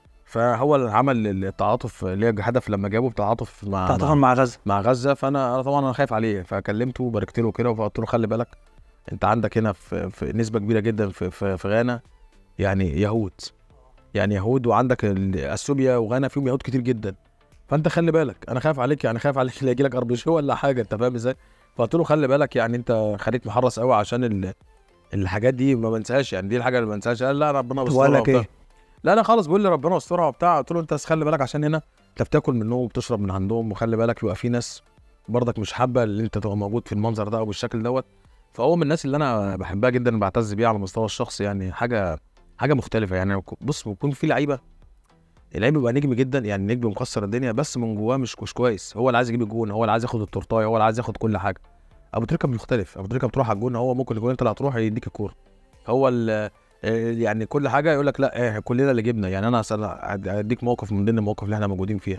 فهو اللي عمل التعاطف اللي هي هدف لما جابه التعاطف مع تعاطفا مع غزه مع غزه فانا انا طبعا انا خايف عليه فكلمته وباركت له كده وقلت له خلي بالك انت عندك هنا في, في نسبه كبيره جدا في, في, في غانا يعني يهود يعني يهود وعندك ال- اثيوبيا وغانا فيهم يهود كتير جدا فانت خلي بالك انا خايف عليك يعني خايف عليك لا يجي لك اربشيه ولا حاجه انت فاهم ازاي فقلت له خلي بالك يعني انت خليك محرص قوي عشان ال... الحاجات دي ما بنساهاش يعني دي الحاجه اللي ما بنساهاش قال لا ربنا طب يسترها وقال لك وبتاع. ايه؟ لا لا خالص بيقول لي ربنا يسترها وبتاع قلت له انت بس خلي بالك عشان هنا انت بتاكل منهم وبتشرب من عندهم وخلي بالك بيبقى في ناس برضك مش حابه اللي انت تبقى موجود في المنظر ده او بالشكل دوت فهو من الناس اللي انا بحبها جدا بعتز بيها على المستوى الشخصي يعني حاجه حاجه مختلفه يعني بص بيكون في لعيبه اللعيب بيبقى نجم جدا يعني نجم مكسر الدنيا بس من جواه مش مش كويس هو اللي عايز يجيب الجون هو اللي عايز ياخد التورتايه هو اللي عايز ياخد كل حاجه ابو تريكه مختلف ابو تريكه بتروح على الجون هو ممكن الجون انت اللي هتروح يديك الكوره هو ال- يعني كل حاجه يقول لك لا إيه كلنا اللي جبنا يعني انا مثلا اديك موقف من ضمن المواقف اللي احنا موجودين فيها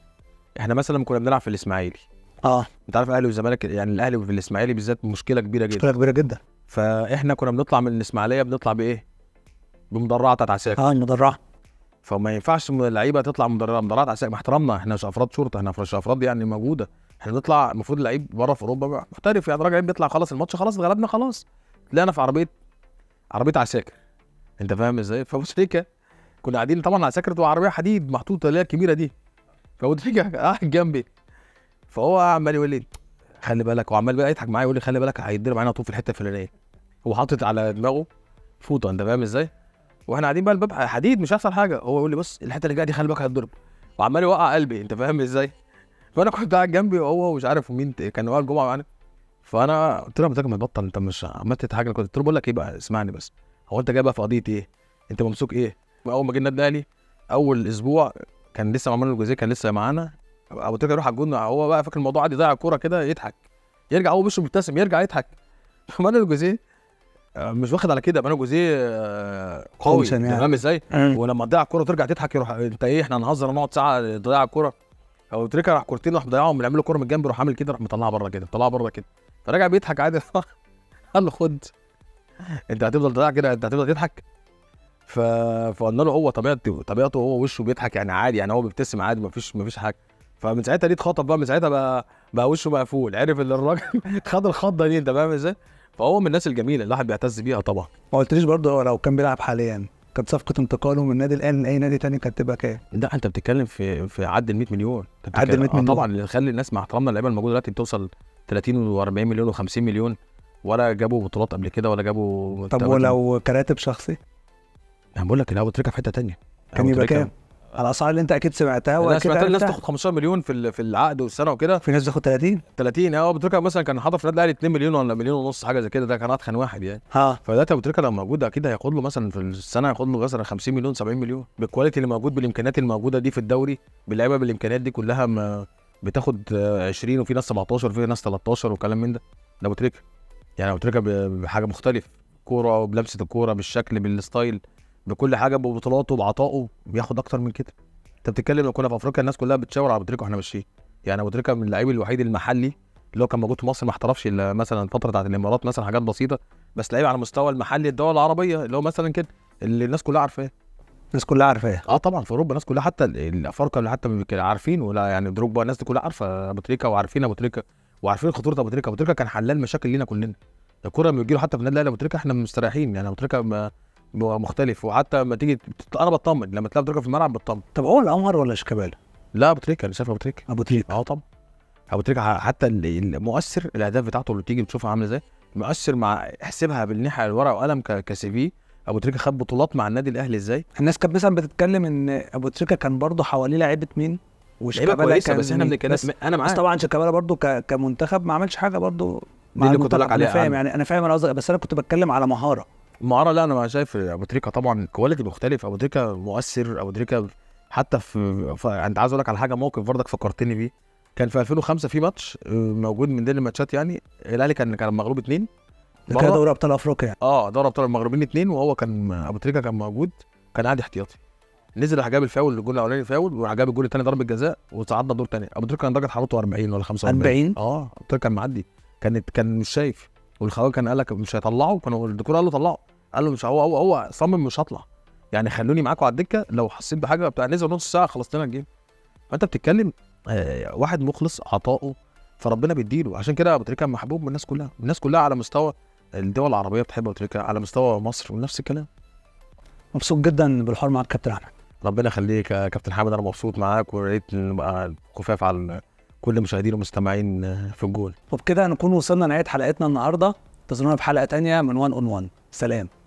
احنا مثلا لما كنا بنلعب في الاسماعيلي اه انت عارف الاهلي والزمالك يعني الاهلي في الاسماعيلي بالذات مشكله كبيره جدا مشكله كبيره جدا فاحنا كنا بنطلع من الاسماعيليه بنطلع بايه بمدرعه بتاعت عساكر اه المدرعه فما ينفعش م- اللعيبه تطلع مدرعه مدرعه عساكر مع احترامنا احنا مش افراد شرطه احنا مش افراد يعني موجوده احنا بنطلع المفروض اللعيب بره في اوروبا بقى محترف يعني راجل بيطلع خلاص الماتش خلاص اتغلبنا خلاص طلعنا في عربيه عربيه عساكر انت فاهم ازاي فبوتريكا كنا قاعدين طبعا عساكر تبقى عربيه حديد محطوطه اللي هي الكبيره دي فبوتريكا قاعد جنبي فهو عمال يقول لي خلي بالك وعمال بقى يضحك معايا يقول لي خلي بالك هيتضرب علينا طوب في الحته الفلانيه هو حاطط على دماغه فوطه انت فاهم ازاي واحنا قاعدين بقى الباب حديد مش هيحصل حاجه هو يقول لي بص الحته اللي جايه دي خلي بالك هتضرب وعمال يوقع قلبي انت فاهم ازاي فانا كنت قاعد جنبي وهو مش عارف مين ت- كان وائل جمعه معانا فانا قلت له يا متاكد ما تبطل انت مش عمال تضحك كنت قلت له بقول لك ايه بقى اسمعني بس هو انت جاي بقى في قضيه ايه انت ممسوك ايه اول ما جينا النادي الاهلي اول اسبوع كان لسه معمول الجوزيه كان لسه معانا ابو تريكه يروح على الجون هو بقى فاكر الموضوع عادي يضيع الكوره كده يضحك يرجع هو وشه مبتسم يرجع يضحك فمانويل الجوزيه آه، مش واخد على كده مانويل الجوزيه آه، قوي قوسا يعني. تمام ازاي مم. ولما تضيع الكوره وترجع تضحك يروح انت ايه احنا هنهزر ونقعد ساعه تضيع الكوره او تريكا راح كورتين راح مضيعهم بنعمل له كوره من الجنب يروح عامل كده راح مطلعها بره كده مطلعها بره كده فرجع بيضحك عادي قال له خد انت هتفضل تضيع كده انت هتفضل تضحك ف... فقلنا له هو طبيعته طبيعته هو وشه بيضحك يعني عادي يعني هو بيبتسم عادي مفيش مفيش حاجه فمن ساعتها دي اتخطب بقى من ساعتها بقى بقى وشه مقفول عرف ان الراجل خد الخضه دي انت فاهم ازاي فهو من الناس الجميله الواحد بيعتز بيها طبعا ما قلتليش برضه هو لو كان بيلعب حاليا كانت صفقه انتقاله من النادي الاهلي لاي نادي تاني كانت تبقى كام؟ لا انت بتتكلم في في عد ال 100 مليون انت عد ال 100 بتتكلم- آه مليون. طبعا اللي يخلي الناس مع احترامنا اللعيبه الموجوده دلوقتي بتوصل 30 و40 مليون و50 مليون ولا جابوا بطولات قبل كده ولا جابوا طب ولو كراتب شخصي انا بقول لك الهوا تريكا في حته تانية كان أبو يبقى تريكة- كام؟ على الاسعار اللي انت اكيد سمعتها انا واكيد سمعت الناس عرفتها. تاخد 15 مليون في ال- في العقد والسنه وكده في ناس بتاخد 30 30 اه ابو تريكه مثلا كان حاطط في النادي الاهلي 2 مليون ولا مليون ونص حاجه زي كده ده كان اتخن واحد يعني ها فدلوقتي ابو تريكه لو موجود اكيد هياخد له مثلا في السنه هياخد له مثلا 50 مليون 70 مليون بالكواليتي اللي موجود بالامكانيات الموجوده دي في الدوري باللعيبه بالامكانيات دي كلها ما بتاخد آه، 20 وفي ناس 17 وفي ناس 13 وكلام من ده ده ابو تريكه يعني ابو تريكه ب- بحاجه مختلف كوره بلمسه الكوره بالشكل بالستايل بكل حاجه ببطولاته بعطائه بياخد اكتر من كده انت بتتكلم لو كنا في افريقيا الناس كلها بتشاور على ابو تريكه واحنا ماشيين يعني ابو تريكه من اللعيب الوحيد المحلي اللي هو كان موجود في مصر ما احترفش الا مثلا الفتره بتاعت الامارات مثلا حاجات بسيطه بس لعيب على مستوى المحلي الدول العربيه اللي هو مثلا كده اللي الناس كلها عارفاه الناس كلها عارفاها اه طبعا في اوروبا الناس كلها حتى ال- الافارقه اللي حتى ما كانوا عارفين ولا يعني دروجبا الناس دي كلها عارفه ابو تريكه وعارفين ابو تريكه وعارفين خطوره ابو تريكه ابو تريكه كان حلال مشاكل لينا كلنا الكوره لما بتجيله حتى في النادي الاهلي ابو تريكه احنا مستريحين يعني ابو تريكه ما- هو مختلف وحتى لما تيجي بت- انا بطمن لما تلاقي ابو تريكه في الملعب بطمن طب هو القمر ولا شيكابالا؟ لا ابو تريكه انا شايف ابو تريكه ابو تريكه اه طبعا ابو تريكه حتى ال- المؤثر الاهداف بتاعته اللي تيجي بتشوفها عامله ازاي مؤثر مع احسبها بالناحيه الورقه وقلم ك- كسي في ابو تريكه خد بطولات مع النادي الاهلي ازاي الناس كانت مثلا بتتكلم ان ابو تريكه كان برضه حواليه لعيبه مين لعيبه وشيكابالا كويسه كان بس احنا مين؟ بنتكلم بس, انا بس معاك طبعا شيكابالا برضه ك... كمنتخب ما عملش حاجه برضه دي اللي كنت المنتخب. لك عليها انا فاهم عنه. يعني انا فاهم انا قصدي بس انا كنت بتكلم على مهاره مهاره لا انا شايف ابو تريكه طبعا كواليتي مختلف ابو تريكه مؤثر ابو تريكه حتى في, في انت عايز اقول لك على حاجه موقف برضك فكرتني بيه كان في 2005 في ماتش آه، موجود من ضمن الماتشات يعني الاهلي كان كان مغلوب اتنين ده كده مرة. دوري ابطال افريقيا يعني اه دوري ابطال المغربيين اتنين وهو كان ابو تريكه كان موجود كان قاعد احتياطي نزل راح جاب الفاول الجول الاولاني فاول وراح جاب الجول الثاني ضربه جزاء وصعدنا دور تاني ابو تريكه كان درجه حرارته 40 ولا 45 40 اه ابو تريكه كان معدي كانت كان مش شايف والخواجه كان قال لك مش هيطلعه كانوا الدكتور قال له طلعه قال له مش هو هو هو صمم مش هطلع يعني خلوني معاكم على الدكه لو حسيت بحاجه بتاع نزل نص ساعه خلصت لنا الجيم فانت بتتكلم آه واحد مخلص عطائه فربنا بيديله عشان كده ابو تريكه محبوب من الناس كلها الناس كلها على مستوى الدول العربيه بتحب ابو تريكه على مستوى مصر ونفس الكلام مبسوط جدا بالحوار معاك كابتن احمد ربنا يخليك يا كابتن حامد انا مبسوط معاك ويا ريت نبقى خفاف على كل مشاهدين ومستمعين في الجول وبكده نكون وصلنا لنهايه حلقتنا النهارده انتظرونا في حلقه تانية من 1 اون 1 سلام